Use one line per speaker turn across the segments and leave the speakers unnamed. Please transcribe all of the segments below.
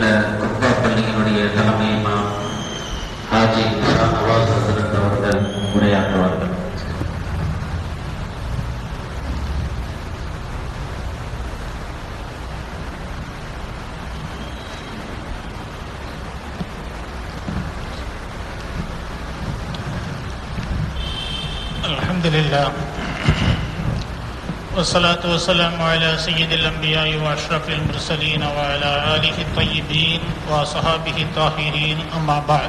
உள்ள குப்பா பள்ளியினுடைய தலைமை இமாம் ஹாஜி ஷா நவாஸ் ஹசரத் அவர்கள் உரையாற்றுவார்கள்
الحمد لله والصلاة والسلام على سيد الأنبياء وأشرف المرسلين وعلى آله الطيبين وصحابه الطاهرين أما بعد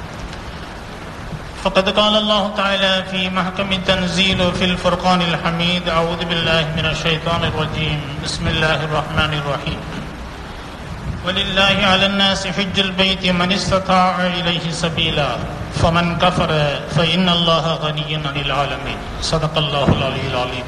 فقد قال الله تعالى في محكم التنزيل في الفرقان الحميد أعوذ بالله من الشيطان الرجيم بسم الله الرحمن الرحيم ولله على الناس حج البيت من استطاع إليه سبيلا فمن كفر فإن الله غني عن العالمين صدق الله العلي العظيم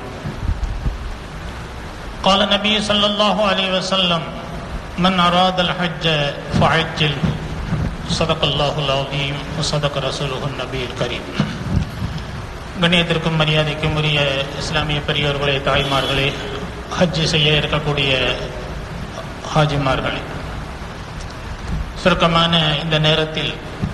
قال النبي صلى الله عليه وسلم من أراد الحج فعجل صدق الله العظيم وصدق رسوله النبي الكريم கண்ணியத்திற்கும் மரியாதைக்கும் உரிய இஸ்லாமிய பெரியோர்களே தாய்மார்களே ஹஜ் செய்ய இருக்கக்கூடிய ஹாஜிமார்களே சுருக்கமான இந்த நேரத்தில்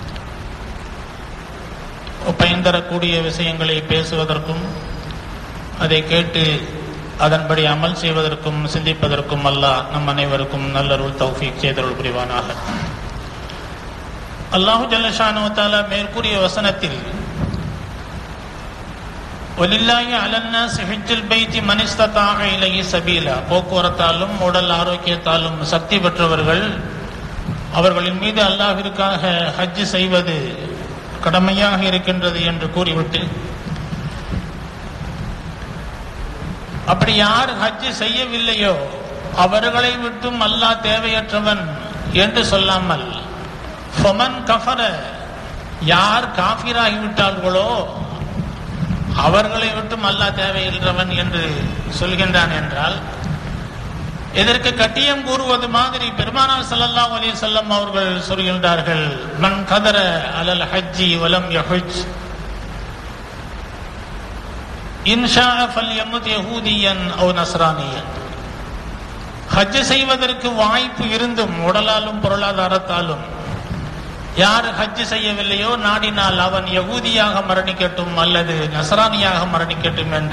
பயன் தரக்கூடிய விஷயங்களை பேசுவதற்கும் அதை கேட்டு அதன்படி அமல் செய்வதற்கும் சிந்திப்பதற்கும் அல்லாஹ் நம் அனைவருக்கும் நல்லருள் தௌஃபீக் செய்தருள் புரிவானாக அல்லாஹு ஜல்லஷானு தாலா மேற்கூறிய வசனத்தில் ஒலில்லாஹி அலன்னா சிஹிஜுல் பைத்தி மனிஸ்ததாக இலையி சபீலா போக்குவரத்தாலும் உடல் ஆரோக்கியத்தாலும் சக்தி பெற்றவர்கள் அவர்களின் மீது அல்லாஹிற்காக ஹஜ் செய்வது கடமையாக இருக்கின்றது என்று கூறிவிட்டு அப்படி யார் ஹஜ் செய்யவில்லையோ அவர்களை விட்டும் அல்லாஹ் தேவையற்றவன் என்று சொல்லாமல் ஃபமன் கஃபர யார் காஃபிராகி விட்டார்களோ அவர்களை விட்டும் அல்லாஹ் தேவையின்றவன் என்று சொல்கின்றான் என்றால் இதற்கு கட்டியம் கூறுவது மாதிரி பெருமானார் ஸல்லல்லாஹு அலைஹி வஸல்லம் அவர்கள் சொல்கின்றார்கள் மன் கதர அலல் ஹஜ்ஜி வலம் யஹுஜ் இன்ஷா ஃபல்யமுத் யஹூதியன் அவ் நஸ்ரானியன் ஹஜ் செய்வதற்கு வாய்ப்பு இருந்தும் உடலாலும் பொருளாதாரத்தாலும் யார் ஹஜ் செய்யவில்லையோ நாடினால் அவன் யகூதியாக மரணிக்கட்டும் அல்லது நசரானியாக மரணிக்கட்டும் என்ற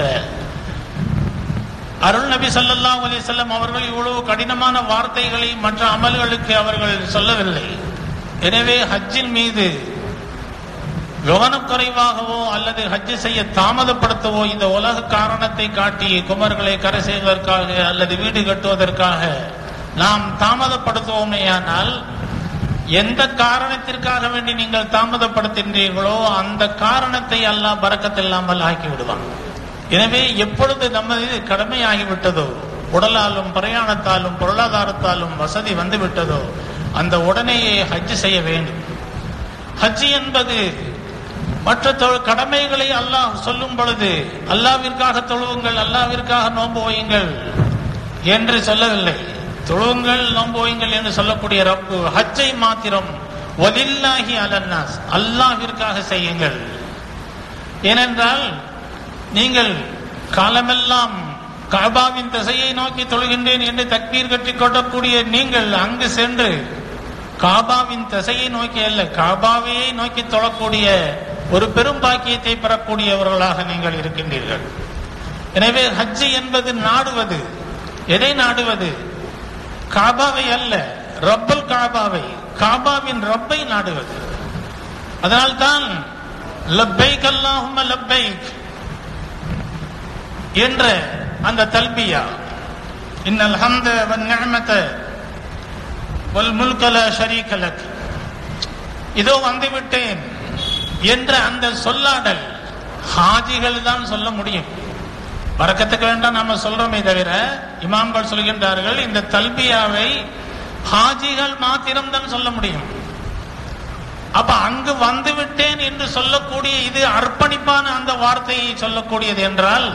அருள் நபி ஸல்லல்லாஹு அலைஹி வஸல்லம் அவர்கள் இவ்வளவு கடினமான வார்த்தைகளை மற்ற அமல்களுக்கு அவர்கள் சொல்லவில்லை எனவே ஹஜ்ஜின் மீது கவனக்குறைவாகவோ அல்லது ஹஜ் செய்ய தாமதப்படுத்தவோ இந்த உலக காரணத்தை காட்டி குமர்களை கரை செய்வதற்காக அல்லது வீடு கட்டுவதற்காக நாம் தாமதப்படுத்துவோமேயானால் எந்த காரணத்திற்காக வேண்டி நீங்கள் தாமதப்படுத்துகின்றீர்களோ அந்த காரணத்தை அல்லாஹ் பறக்கத்தில்லாமல் ஆக்கி விடுவான் எனவே எப்பொழுது நமது கடமையாகிவிட்டதோ உடலாலும் பிரயாணத்தாலும் பொருளாதாரத்தாலும் வசதி வந்து விட்டதோ அந்த உடனேயே ஹஜ் செய்ய வேண்டும் ஹஜ் என்பது மற்ற தொ- கடமைகளை அல்லாஹ் சொல்லும் பொழுது அல்லாவிற்காக தொழுவுங்கள் அல்லாவிற்காக நோன்பு வையுங்கள் என்று சொல்லவில்லை தொழுவுங்கள் நோன்பு வையுங்கள் என்று சொல்லக்கூடிய ரப்பு ஹஜ்ஜை மாத்திரம் ஒலில்லாஹி அலன்னாஸ் அல்லாஹ்விற்காக செய்யுங்கள் ஏனென்றால் நீங்கள் காலமெல்லாம் காபாவின் திசையை நோக்கி தொழுகின்றேன் என்று தக்பீர் கட்டிக் கொள்ளக்கூடிய நீங்கள் அங்கு சென்று காபாவின் திசையை நோக்கி அல்ல காபாவையை நோக்கி தொழக்கூடிய ஒரு பெரும் பாக்கியத்தை பெறக்கூடியவர்களாக நீங்கள் இருக்கின்றீர்கள் எனவே ஹஜ்ஜி என்பது நாடுவது எதை நாடுவது காபாவை அல்ல ரப்பல் காபாவை காபாவின் ரப்பை நாடுவது அதனால்தான் லப்பைக் அல்லாஹும்ம லப்பைக் என்ற அந்த தல்பியா இன்னல் ஹம்த வன் நிஅமத வல் முல்க லா ஷரீக லக் இதோ வந்து விட்டேன் என்ற அந்த சொல்லாடல் ஹாஜிகள் தான் சொல்ல முடியும் வரக்கத்துக்கு வேண்டாம் நாம சொல்றோமே தவிர இமாம்கள் சொல்கின்றார்கள் இந்த தல்பியாவை ஹாஜிகள் மாத்திரம் தான் சொல்ல முடியும் அப்ப அங்கு வந்து விட்டேன் என்று சொல்லக்கூடிய இது அர்ப்பணிப்பான அந்த வார்த்தையை சொல்லக்கூடியது என்றால்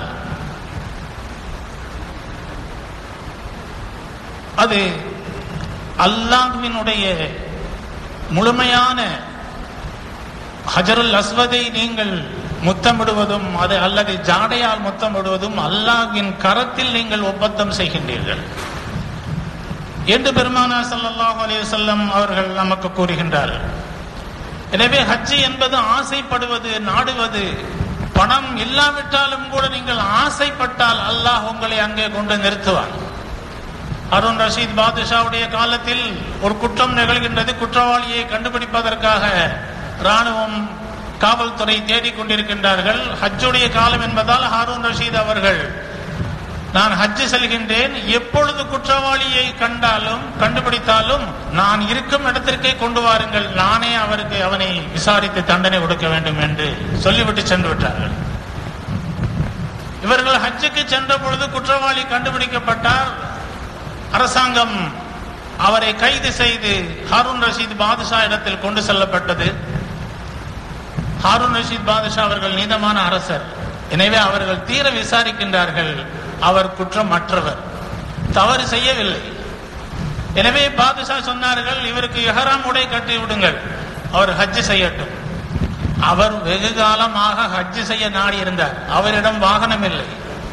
அது அல்லாஹ்வினுடைய முழுமையான ஹஜருல் அஸ்வதை நீங்கள் முத்தமிடுவதும் அது அல்லது ஜாடையால் முத்தமிடுவதும் அல்லாஹ்வின் கரத்தில் நீங்கள் ஒப்பந்தம் செய்கின்றீர்கள் என்று பெருமானா ஸல்லல்லாஹு அலைஹி வஸல்லம் அவர்கள் நமக்கு கூறுகின்றார்கள் எனவே ஹஜ்ஜி என்பது ஆசைப்படுவது நாடுவது பணம் இல்லாவிட்டாலும் கூட நீங்கள் ஆசைப்பட்டால் அல்லாஹ் உங்களை அங்கே கொண்டு நிறுத்துவான் அருண் ரஷீத் பாதுஷாவுடைய காலத்தில் ஒரு குற்றம் நிகழ்கின்றது குற்றவாளியை கண்டுபிடிப்பதற்காக ராணுவம் காவல்துறை தேடிக் கொண்டிருக்கின்றார்கள் ஹஜ்ஜுடைய காலம் என்பதால் ஹாரூன் ரஷீத் அவர்கள் நான் ஹஜ்ஜு செல்கின்றேன் எப்பொழுது குற்றவாளியை கண்டாலும் கண்டுபிடித்தாலும் நான் இருக்கும் இடத்திற்கே கொண்டு வாருங்கள் நானே அவருக்கு அவனை விசாரித்து தண்டனை கொடுக்க வேண்டும் என்று சொல்லிவிட்டு சென்று விட்டார்கள் இவர்கள் ஹஜ்ஜுக்கு சென்ற பொழுது குற்றவாளி கண்டுபிடிக்கப்பட்டார் அரசாங்கம் அவரை கைது செய்து ஹாரூன் ரஷீத் பாதுஷா இடத்தில் கொண்டு செல்லப்பட்டது ஹாரூன் ரஷீத் பாதுஷா அவர்கள் நீதமான அரசர் எனவே அவர்கள் தீர விசாரிக்கின்றார்கள் அவர் குற்றமற்றவர் தவறு செய்யவில்லை எனவே பாதுஷா சொன்னார்கள் இவருக்கு எஹராம் உடை கட்டி விடுங்கள் அவர் ஹஜ் செய்யட்டும் அவர் வெகு காலமாக ஹஜ் செய்ய நாடி இருந்தார் அவரிடம் வாகனம் இல்லை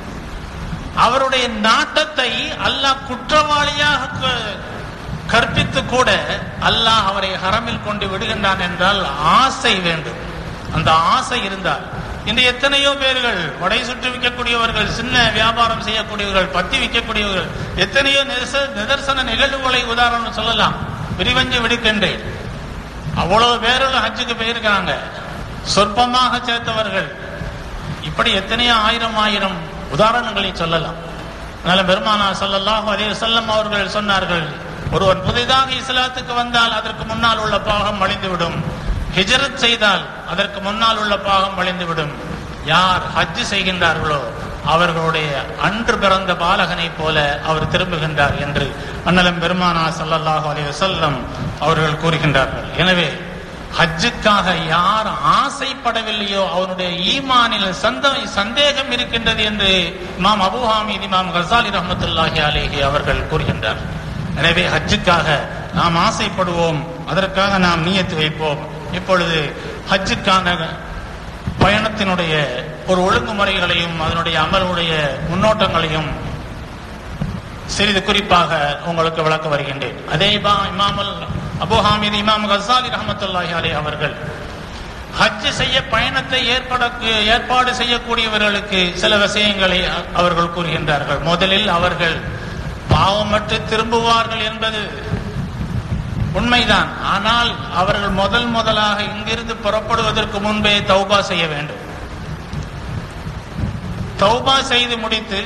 அவருடைய நாட்டத்தை அல்லாஹ் குற்றவாளியாக க- கற்பித்து கூட அல்லாஹ் அவரை ஹரமில் கொண்டு விடுகின்றான் என்றால் ஆசை வேண்டும் அந்த ஆசை இருந்தால் இன்று எத்தனையோ பேர்கள் வடை சுற்றி விற்கக்கூடியவர்கள் சின்ன வியாபாரம் செய்யக்கூடியவர்கள் பத்தி விற்கக்கூடியவர்கள் எத்தனையோ நிதர்ச- நிதர்சன நிகழ்வுகளை உதாரணம் சொல்லலாம் விரிவஞ்சு விடுக்கின்றேன் அவ்வளவு பேர்கள் ஹஜ்ஜுக்கு போயிருக்காங்க சொற்பமாக சேர்த்தவர்கள் இப்படி எத்தனையோ ஆயிரம் ஆயிரம் உதாரணங்களை சொல்லலாம் அதனால பெருமானா ஸல்லல்லாஹு அலைஹி வஸல்லம் அவர்கள் சொன்னார்கள் ஒருவன் புதிதாக இஸ்லாத்துக்கு வந்தால் அதற்கு முன்னால் உள்ள பாகம் அழிந்துவிடும் ஹிஜரத் செய்தால் அதற்கு முன்னால் உள்ள பாகம் அழிந்துவிடும் யார் ஹஜ் செய்கின்றார்களோ அவர்களுடைய அன்று பிறந்த பாலகனைப் போல அவர் திரும்புகின்றார் என்று அண்ணலம் பெருமானா ஸல்லல்லாஹு அலைஹி வஸல்லம் அவர்கள் கூறுகின்றார்கள் எனவே ஹஜ்ஜுக்காக யார் ஆசைப்படவில்லையோ அவனுடைய ஈமானில் சந்த சந்தேகம் இருக்கின்றது என்று இமாம் அபு ஹாமீத் இமாம் கசாலி ரஹமத்துல்லாஹி அலேஹி அவர்கள் கூறுகின்றார் எனவே ஹஜ்ஜுக்காக நாம் ஆசைப்படுவோம் அதற்காக நாம் நியத்து வைப்போம் இப்பொழுது ஹஜ்ஜுக்கான பயணத்தினுடைய ஒரு ஒழுங்குமுறைகளையும் அதனுடைய அமலுடைய முன்னோட்டங்களையும் சிறிது குறிப்பாக உங்களுக்கு விளக்க வருகின்றேன் அதே இமா- இமாமுல் அபு ஹாமித் இமாம் கசாலி ரஹமத்துல்லாஹி அலைஹி அவர்கள் ஹஜ் செய்ய பயணத்தை ஏற்பட ஏற்பாடு செய்யக்கூடியவர்களுக்கு சில விஷயங்களை அ- அவர்கள் கூறுகின்றார்கள் முதலில் அவர்கள் பாவமற்று திரும்புவார்கள் என்பது உண்மைதான் ஆனால் அவர்கள் முதல் முதலாக இங்கிருந்து புறப்படுவதற்கு முன்பே தௌபா செய்ய வேண்டும் தௌபா செய்து முடித்து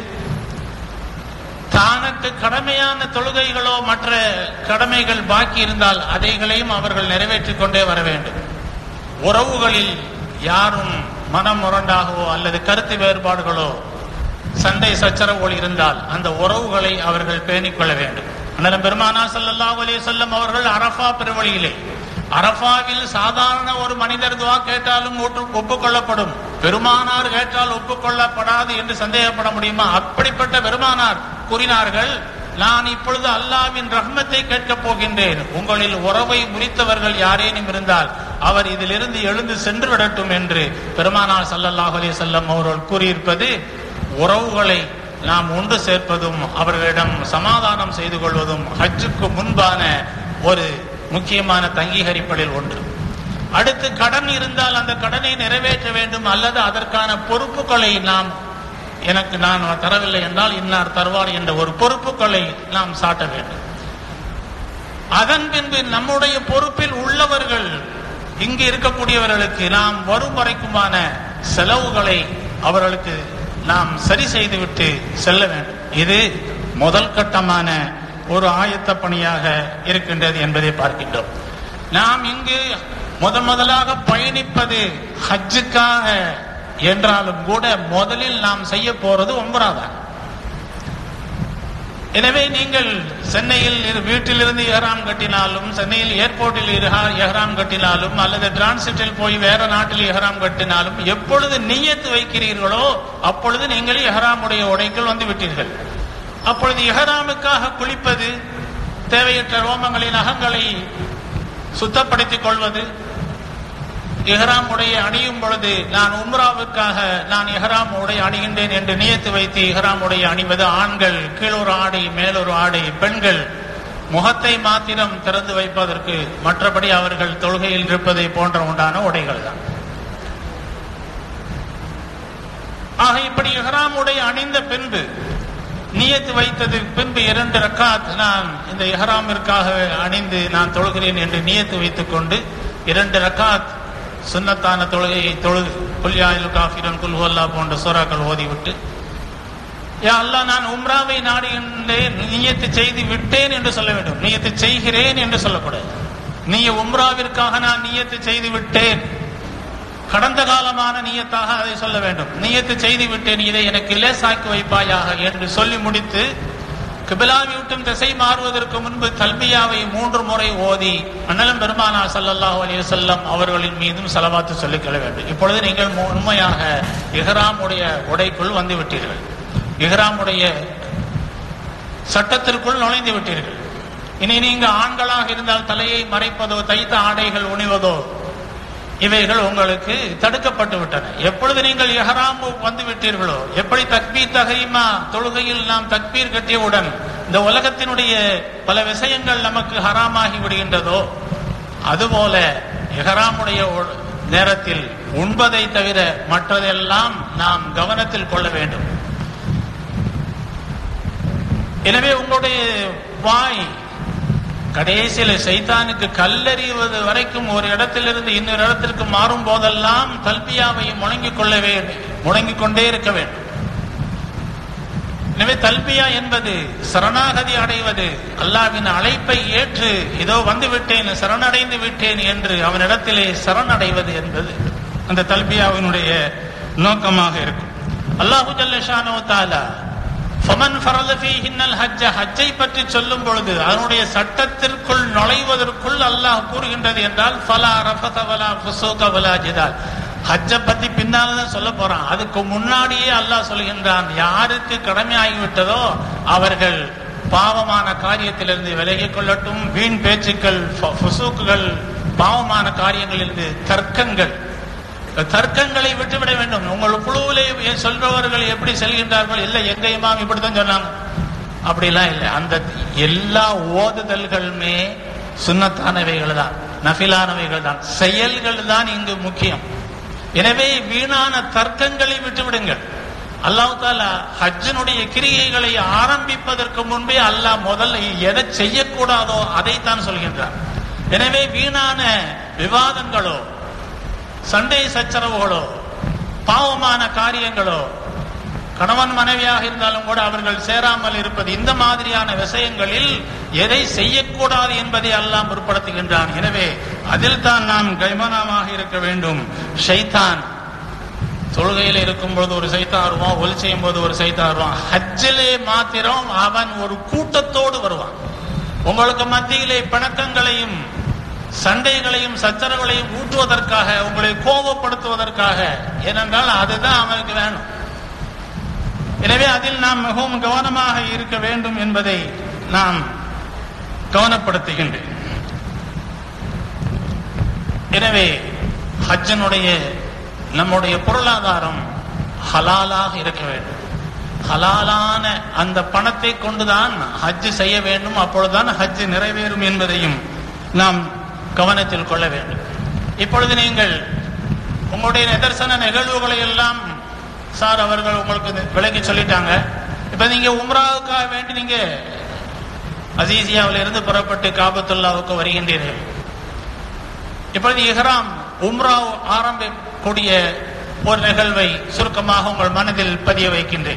தனக்கு கடமையான தொழுகைகளோ மற்ற கடமைகள் பாக்கி இருந்தால் அதைகளையும் அவர்கள் நிறைவேற்றிக் கொண்டே வர வேண்டும் உறவுகளில் யாரும் மனம் முரண்டாகவோ அல்லது கருத்து வேறுபாடுகளோ சண்டை சச்சரவுகள் இருந்தால் அந்த உறவுகளை அவர்கள் பேணிக் கொள்ள வேண்டும் அண்ணன் பெருமானா ஸல்லல்லாஹு அலைஹி வஸல்லம் அவர்கள் அரஃபா பெருவழியிலே அரஃபாவில் சாதாரண ஒரு மனிதர் துவா கேட்டாலும் ஒட்டு- ஒப்புக்கொள்ளப்படும் பெருமானார் கேட்டால் ஒப்புக்கொள்ளப்படாது என்று சந்தேகப்பட முடியுமா அப்படிப்பட்ட பெருமானார் கூறினார்கள் நான் இப்பொழுது அல்லாவின் ரஹ்மத்தை கேட்கப் போகின்றேன் உங்களில் உறவை முறித்தவர்கள் யாரேனும் இருந்தால் அவர் இதிலிருந்து எழுந்து சென்று விடட்டும் என்று பெருமானார் ஸல்லல்லாஹு அலைஹி வஸல்லம் அவர்கள் கூறியிருப்பது உறவுகளை நாம் ஒன்று சேர்ப்பதும் அவர்களிடம் சமாதானம் செய்து கொள்வதும் ஹஜ்ஜுக்கு முன்பான ஒரு முக்கியமான தங்கீகரிப்பதில் ஒன்று அடுத்து கடன் இருந்தால் அந்த கடனை நிறைவேற்ற வேண்டும் அல்லது அதற்கான பொறுப்புகளை நாம் எனக்கு நான் தரவில்லை என்றால் இன்னார் தருவார் என்ற ஒரு பொறுப்புகளை நாம் சாட்ட வேண்டும் அதன் பின்பு நம்முடைய பொறுப்பில் உள்ளவர்கள் இங்கு இருக்கக்கூடியவர்களுக்கு நாம் வரும் வரைக்குமான செலவுகளை அவர்களுக்கு நாம் சரி செய்துவிட்டு செல்ல வேண்டும் இது முதல் கட்டமான ஒரு ஆயத்த பணியாக இருக்கின்றது என்பதை பார்க்கின்றோம் நாம் இங்கு முதன் முதலாக பயணிப்பது ஹஜ்ஜுக்காக என்றாலும் கூட முதலில் நாம் செய்ய போறது ஒன்பதாதான் எனவே நீங்கள் சென்னையில் இரு- வீட்டிலிருந்து எஹ்ராம் கட்டினாலும் சென்னையில் ஏர்போர்ட்டில் இரு- எஹ்ராம் கட்டினாலும் அல்லது டிரான்சிட்டில் போய் வேற நாட்டில் எஹ்ராம் கட்டினாலும் எப்பொழுது நியத்து வைக்கிறீர்களோ அப்பொழுது நீங்கள் எஹ்ராமுடைய உடைக்குள் வந்து விட்டீர்கள் அப்பொழுது எஹ்ராமுக்காக குளிப்பது தேவையற்ற ரோமங்களின் நகங்களை சுத்தப்படுத்திக் கொள்வது இஹ்ராம் உடைய அணியும் பொழுது நான் உம்ராவுக்காக நான் இஹ்ராம் உடை அணிகின்றேன் என்று நியத்து வைத்து இஹ்ராம் உடைய அணிவது ஆண்கள் கீழொரு ஆடை மேலொரு ஆடை பெண்கள் முகத்தை மாத்திரம் திறந்து வைப்பதற்கு மற்றபடி அவர்கள் தொழுகையில் இருப்பதை போன்ற உண்டான உடைகள் தான் ஆக இப்படி இஹ்ராம் உடை அணிந்த பின்பு நியத்து வைத்தது பின்பு இரண்டு ரக்காத் நான் இந்த இஹ்ராமிற்காக அணிந்து நான் தொழுகிறேன் என்று நியத்து வைத்துக் கொண்டு இரண்டு ரக்காத் சுன்னத்தான தொழுகையை தொழுது குல்யாயில் காஃபிரன் குல்ஹல்லா போன்ற சூறாக்கள் ஓதிவிட்டு யா அல்லாஹ் நான் உம்ராவை நாடுகின்றேன் நியத்து செய்து விட்டேன் என்று சொல்ல வேண்டும் நியத்து செய்கிறேன் என்று சொல்லக்கூடாது நீ உம்ராவிற்காக நான் நியத்து செய்து விட்டேன் கடந்த காலமான நியத்தாக அதை சொல்ல வேண்டும் நியத்து செய்து விட்டேன் இதை எனக்கு லேசாக்கி வைப்பாயாக என்று சொல்லி முடித்து கிபிலாவை விட்டும் திசை மாறுவதற்கு முன்பு தல்பியாவை மூன்று முறை ஓதி அண்ணலம் பெருமானா ஸல்லல்லாஹு அலைஹி வஸல்லம் அவர்களின் மீதும் செலவாத்து சொல்லிக் கொள்ள வேண்டும் இப்பொழுது நீங்கள் மு- உண்மையாக இஹ்ராமுடைய உடைக்குள் வந்து விட்டீர்கள் இஹ்ராமுடைய சட்டத்திற்குள் நுழைந்து விட்டீர்கள் இனி நீங்க ஆண்களாக இருந்தால் தலையை மறைப்பதோ தைத்த ஆடைகள் உணிவதோ இவைகள் உங்களுக்கு தடுக்கப்பட்டு விட்டன எப்பொழுது நீங்கள் எஹராம் வந்து விட்டீர்களோ எப்படி தக்பீர் தஹரீமா தொழுகையில் நாம் தக்பீர் கட்டியவுடன் இந்த உலகத்தினுடைய பல விஷயங்கள் நமக்கு ஹராமாகி விடுகின்றதோ அதுபோல எஹராமுடைய ஒ- நேரத்தில் உண்பதை தவிர மற்றதெல்லாம் நாம் கவனத்தில் கொள்ள வேண்டும் எனவே உங்களுடைய வாய் கடைசியில சைத்தானுக்கு கல்லறிவது வரைக்கும் ஒரு இடத்திலிருந்து இன்னொரு இடத்திற்கு மாறும் போதெல்லாம் தல்பியாவை முழங்கிக் கொள்ள வேண்டும் முழங்கிக் கொண்டே இருக்க வேண்டும் எனவே தல்பியா என்பது சரணாகதி அடைவது அல்லாவின் அழைப்பை ஏற்று இதோ வந்து விட்டேன் சரணடைந்து விட்டேன் என்று அவனிடத்திலே சரணடைவது என்பது அந்த தல்பியாவினுடைய நோக்கமாக இருக்கும் அல்லாஹு ஜல்லஷானோ தாலா ஃபமன் ஃபரத ஃபீஹின்னல் ஹஜ்ஜ ஹஜ்ஜை பற்றி சொல்லும் பொழுது அதனுடைய சட்டத்திற்குள் நுழைவதற்குள் அல்லாஹ் கூறுகின்றது என்றால் ஃபலா ரஃபத வலா ஃபுசூக வலா ஜிதால் ஹஜ்ஜை பத்தி பின்னால தான் சொல்ல போறான் அதுக்கு முன்னாடியே அல்லாஹ் சொல்கின்றான் யாருக்கு கடமை ஆகிவிட்டதோ அவர்கள் பாவமான காரியத்திலிருந்து விலகிக் கொள்ளட்டும் வீண் பேச்சுக்கள் ஃப- ஃபுசூக்குகள் பாவமான காரியங்களிலிருந்து தர்க்கங்கள் தர்க்கங்களை விட்டுவிட வேண்டும் உங்கள் குழுவிலே சொல்றவர்கள் எப்படி செல்கின்றார்கள் இல்லை எங்க இமாம் இப்படித்தான் சொன்னாங்க அப்படிலாம் இல்லை அந்த எல்லா ஓதுதல்களுமே சுன்னத்தானவைகள் தான் நஃபிலானவைகள் தான் செயல்கள் தான் இங்கு முக்கியம் எனவே வீணான தர்க்கங்களை விட்டுவிடுங்கள் அல்லாஹ் தாலா ஹஜ்ஜினுடைய கிரியைகளை ஆரம்பிப்பதற்கு முன்பே அல்லாஹ் முதல்ல எதை செய்யக்கூடாதோ அதைத்தான் சொல்கின்றார் எனவே வீணான விவாதங்களோ சண்டை சச்சரவுகளோ பாவமான காரியங்களோ கணவன் மனைவியாக இருந்தாலும் கூட அவர்கள் சேராமல் இருப்பது இந்த மாதிரியான விஷயங்களில் எதை செய்யக்கூடாது என்பதை அல்லாம் முற்படுத்துகின்றான் எனவே அதில் தான் நாம் கைமனமாக இருக்க வேண்டும் ஷைத்தான் தொழுகையில் இருக்கும் பொழுது ஒரு சைத்தான் வருவான் ஒலி செய்யும் போது ஒரு சைத்தான் வருவான் ஹஜ்ஜிலே மாத்திரம் அவன் ஒரு கூட்டத்தோடு வருவான் உங்களுக்கு மத்தியிலே பிணக்கங்களையும் சண்டைகளையும் சச்சரவுகளையும் ஊட்டுவதற்காக உங்களை கோபப்படுத்துவதற்காக ஏனென்றால் அதுதான் அவனுக்கு வேணும் எனவே அதில் நாம் மிகவும் கவனமாக இருக்க வேண்டும் என்பதை நாம் கவனப்படுத்துகின்றேன் எனவே ஹஜ்ஜனுடைய நம்முடைய பொருளாதாரம் ஹலாலாக இருக்க வேண்டும் ஹலாலான அந்த பணத்தை கொண்டுதான் ஹஜ் செய்ய வேண்டும் அப்பொழுதுதான் ஹஜ் நிறைவேறும் என்பதையும் நாம் கவனத்தில் கொள்ள வேண்டும் இப்பொழுது நீங்கள் உங்களுடைய நிதர்சன நிகழ்வுகளை எல்லாம் சார் அவர்கள் உங்களுக்கு விளக்கி சொல்லிட்டாங்க இப்ப நீங்க உம்ராவுக்காக வேண்டி நீங்க அசீசியாவில் இருந்து புறப்பட்டு காபத்துல்லாவுக்கு வருகின்றீர்கள் இப்பொழுது இஹ்ராம் உம்ரா ஆரம்பிக்கக்கூடிய ஒரு நிகழ்வை சுருக்கமாக உங்கள் மனதில் பதிய வைக்கின்றேன்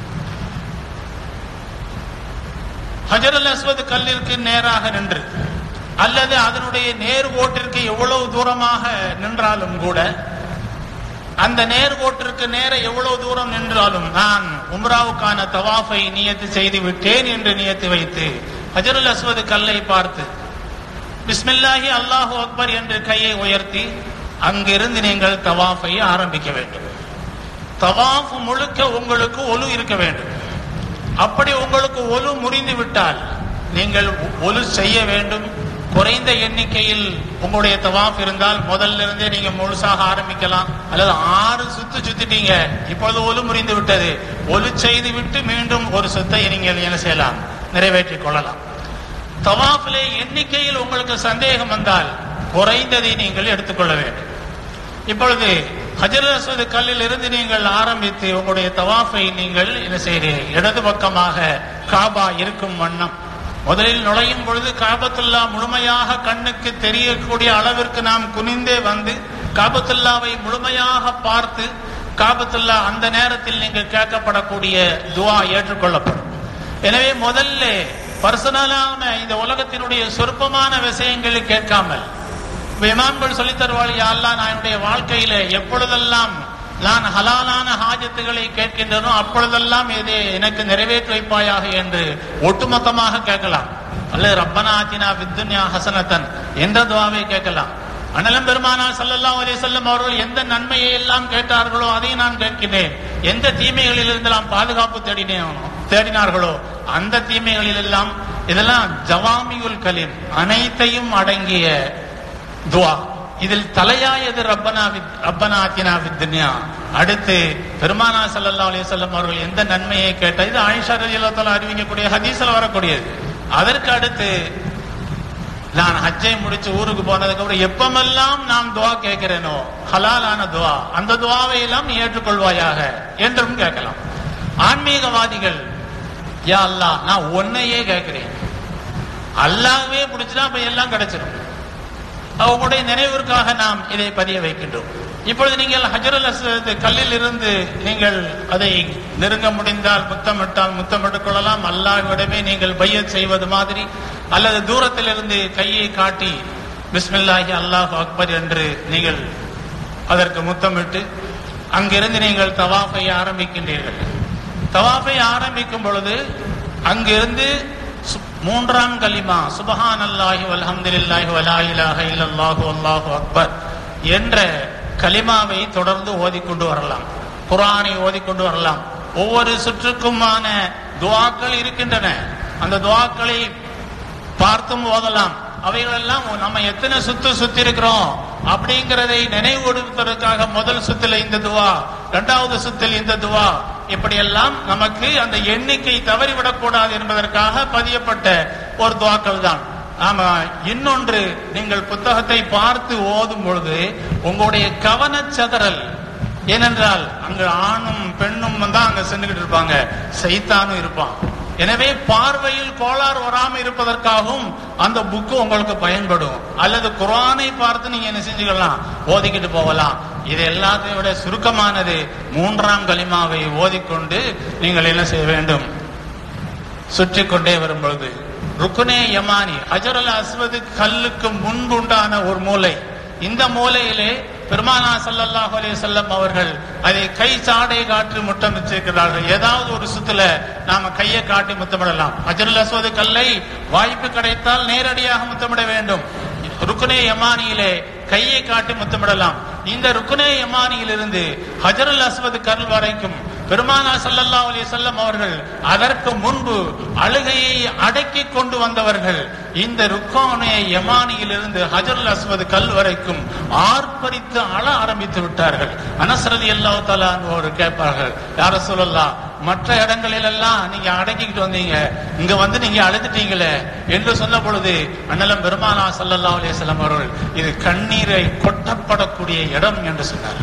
ஹஜர் அல் அஸ்வத் கல்லிற்கு நேராக நின்று அல்லது அதனுடைய நேர்கோட்டிற்கு எவ்வளவு தூரமாக நின்றாலும் கூட அந்த நேர்கோட்டிற்கு நேர எவ்வளவு தூரம் நின்றாலும் நான் உம்ராவுக்கான தவாஃபை நியத்து செய்து விட்டேன் என்று நியத்து வைத்து ஹஜருல் அஸ்வத் கல்லை பார்த்து பிஸ்மில்லாஹி அல்லாஹு அக்பர் என்று கையை உயர்த்தி அங்கிருந்து நீங்கள் தவாஃபை ஆரம்பிக்க வேண்டும் தவாஃப் முழுக்க உங்களுக்கு ஒலு இருக்க வேண்டும் அப்படி உங்களுக்கு ஒலு முறிந்து விட்டால் நீங்கள் ஒலு செய்ய வேண்டும் குறைந்த எண்ணிக்கையில் உங்களுடைய தவாஃப் இருந்தால் முதல்ல இருந்தே நீங்க முழுசாக ஆரம்பிக்கலாம் அல்லது ஆறு சுத்து சுத்திட்டீங்க இப்பொழுது ஒலு முறிந்து விட்டது ஒலு செய்து விட்டு மீண்டும் ஒரு சுத்தை நீங்கள் என்ன செய்யலாம் நிறைவேற்றிக் கொள்ளலாம் தவாஃபிலே எண்ணிக்கையில் உங்களுக்கு சந்தேகம் வந்தால் குறைந்ததை நீங்கள் எடுத்துக்கொள்ள வேண்டும் இப்பொழுது ஹஜர் அஸ்வத் கல்லில் இருந்து நீங்கள் ஆரம்பித்து உங்களுடைய தவாஃபை நீங்கள் என்ன செய்கிறீர்கள் இடது பக்கமாக காபா இருக்கும் வண்ணம் முதலில் நுழையும் பொழுது காபத்துல்லா முழுமையாக கண்ணுக்கு தெரியக்கூடிய அளவிற்கு நாம் குனிந்தே வந்து காபத்துல்லாவை முழுமையாக பார்த்து காபத்துல்லா அந்த நேரத்தில் நீங்கள் கேட்கப்படக்கூடிய துவா ஏற்றுக்கொள்ளப்படும் எனவே முதல்ல பர்சனலான இந்த உலகத்தினுடைய சொற்பமான விஷயங்களை கேட்காமல் இப்ப இமாம்கள் சொல்லித் தருவாள் யா அல்லாஹ் நான் என்னுடைய வாழ்க்கையில எப்பொழுதெல்லாம் நான் ஹலாலான ஹாஜத்துகளை கேட்கின்றனோ அப்பொழுதெல்லாம் இதை எனக்கு நிறைவேற்றி வைப்பாயாக என்று ஒட்டுமொத்தமாக கேட்கலாம் அல்லது ரப்பனா ஆத்தினா வித்துன்யா ஹசனத்தன் என்ற துவாவை கேட்கலாம் அனலம் பெருமானார் ஸல்லல்லாஹு அலைஹி வஸல்லம் அவர்கள் எந்த நன்மையை எல்லாம் கேட்டார்களோ அதை நான் கேட்கிறேன் எந்த தீமைகளில் இருந்தெல்லாம் பாதுகாப்பு தேடினேன் தேடினார்களோ அந்த தீமைகளில் எல்லாம் இதெல்லாம் ஜவாமியுல் கலீம் அனைத்தையும் அடங்கிய துவா இதில் தலையாயது ரப்பனா வித் ரப்பனா ஆத்தினா வித் துன்யா அடுத்து பெருமானா ஸல்லல்லாஹு அலைஹி வஸல்லம் அவர்கள் எந்த நன்மையை கேட்ட இது ஆயிஷா ரலியல்லாஹு தஆலா அறிவிக்கக்கூடிய ஹதீஸ்ல வரக்கூடியது அதற்கு அடுத்து நான் ஹஜ்ஜை முடிச்சு ஊருக்கு போனதுக்கு அப்புறம் எப்பமெல்லாம் நான் துவா கேட்கிறேனோ ஹலாலான துவா அந்த துவாவை எல்லாம் நீ ஏற்றுக்கொள்வாயாக என்றும் கேட்கலாம் ஆன்மீகவாதிகள் யா அல்லாஹ் நான் ஒன்னையே கேட்கிறேன் அல்லாஹ்வே பிடிச்சிட்டா அப்ப எல்லாம் கிடைச்சிடும் அவங்களுடைய நினைவிற்காக நாம் இதை பதிய வைக்கின்றோம் இப்பொழுது நீங்கள் ஹஜருல் அஸ்வத் கல்லில் இருந்து நீங்கள் அதை நெருங்க முடிந்தால் முத்தமிட்டால் முத்தமிட்டுக் கொள்ளலாம் அல்லாஹ்விடமே நீங்கள் பையத் செய்வது மாதிரி அல்லது தூரத்தில் இருந்து கையை காட்டி பிஸ்மில்லாஹி அல்லாஹ் அக்பர் என்று நீங்கள் அதற்கு முத்தமிட்டு அங்கிருந்து நீங்கள் தவாஃபை ஆரம்பிக்கின்றீர்கள் தவாஃபை ஆரம்பிக்கும் பொழுது அங்கிருந்து சு- மூன்றாம் கலிமா சுபஹான் அல்லாஹி வல்ஹம்துலில்லாஹி வலா இலாஹ இல்லல்லாஹு அல்லாஹு அக்பர் என்ற கலிமாவை தொடர்ந்து ஓதிக்கொண்டு வரலாம் குர்ஆனை ஓதிக்கொண்டு வரலாம் ஒவ்வொரு சுற்றுக்குமான துஆக்கள் இருக்கின்றன அந்த துஆக்களை பார்த்தும் ஓதலாம் அவைகளெல்லாம் நம்ம எத்தனை சுத்து சுத்தி இருக்கிறோம் அப்படிங்கிறதை நினைவுபடுத்துவதற்காக முதல் சுத்துல இந்த துவா இரண்டாவது சுத்தில் இந்த துவா இப்படியெல்லாம் நமக்கு அந்த எண்ணிக்கை தவறிவிடக்கூடாது என்பதற்காக பதியப்பட்ட ஒரு துவாக்கள் தான் ஆமா இன்னொன்று நீங்கள் புத்தகத்தை பார்த்து ஓதும் பொழுது உங்களுடைய கவனச்சதறல் ஏனென்றால் அங்க ஆணும் பெண்ணும் தான் அங்க சென்றுகிட்டு இருப்பாங்க சைத்தானும் இருப்பான் எனவே பார்வையில் கோளாறு வராம இருப்பதற்காகவும் அந்த புக்கு உங்களுக்கு பயன்படும் அல்லது குர்ஆனை பார்த்து நீங்க என்ன செஞ்சுக்கலாம் ஓதிக்கிட்டு போகலாம் இது எல்லாத்தையும் விட சுருக்கமானது மூன்றாம் கலிமாவை ஓதிக்கொண்டு நீங்கள் என்ன செய்ய வேண்டும் சுற்றி கொண்டே வரும் பொழுது ருக்குனே யமானி ஹஜரல் அஸ்வது கல்லுக்கு முன்பு உண்டான ஒரு மூலை இந்த மூலையிலே பெருமானா ஸல்லல்லாஹு அலைஹி வஸல்லம் அவர்கள் அதை கை சாடை காட்டி முத்தமிட்டிருக்கிறார்கள் ஏதாவது ஒரு சுத்துல நாம கையை காட்டி முத்தமிடலாம் ஹஜரல் அஸ்வது கல்லை வாய்ப்பு கிடைத்தால் நேரடியாக முத்தமிட வேண்டும் ருக்குனே யமானியிலே கையை காட்டி முத்தமிடலாம் இந்த ருக்குனே யமானியிலிருந்து ஹஜருல் அஸ்வத் கல் வரைக்கும் பெருமானா ஸல்லல்லாஹு அலைஹி வஸல்லம் அவர்கள் அதற்கு முன்பு அழுகையை அடக்கி கொண்டு வந்தவர்கள் இந்த ருக்கானே யமானியிலிருந்து ஹஜருல் அஸ்வத் கல் வரைக்கும் ஆர்ப்பரித்து அழ ஆரம்பித்து விட்டார்கள் அனஸ் ரலியல்லாஹு தஆலா ஒரு கேட்பார்கள் யார சொல்லலாம் மற்ற இடங்களில் எல்லாம் நீங்க அடக்கிக்கிட்டு வந்தீங்க இங்க வந்து நீங்க அழுதுட்டீங்களே என்று சொன்ன பொழுது அண்ணலம் பெருமானா ஸல்லல்லாஹு அலைஹி வஸல்லம் அவர்கள் இது கண்ணீரை கொட்டப்படக்கூடிய இடம் என்று சொன்னார்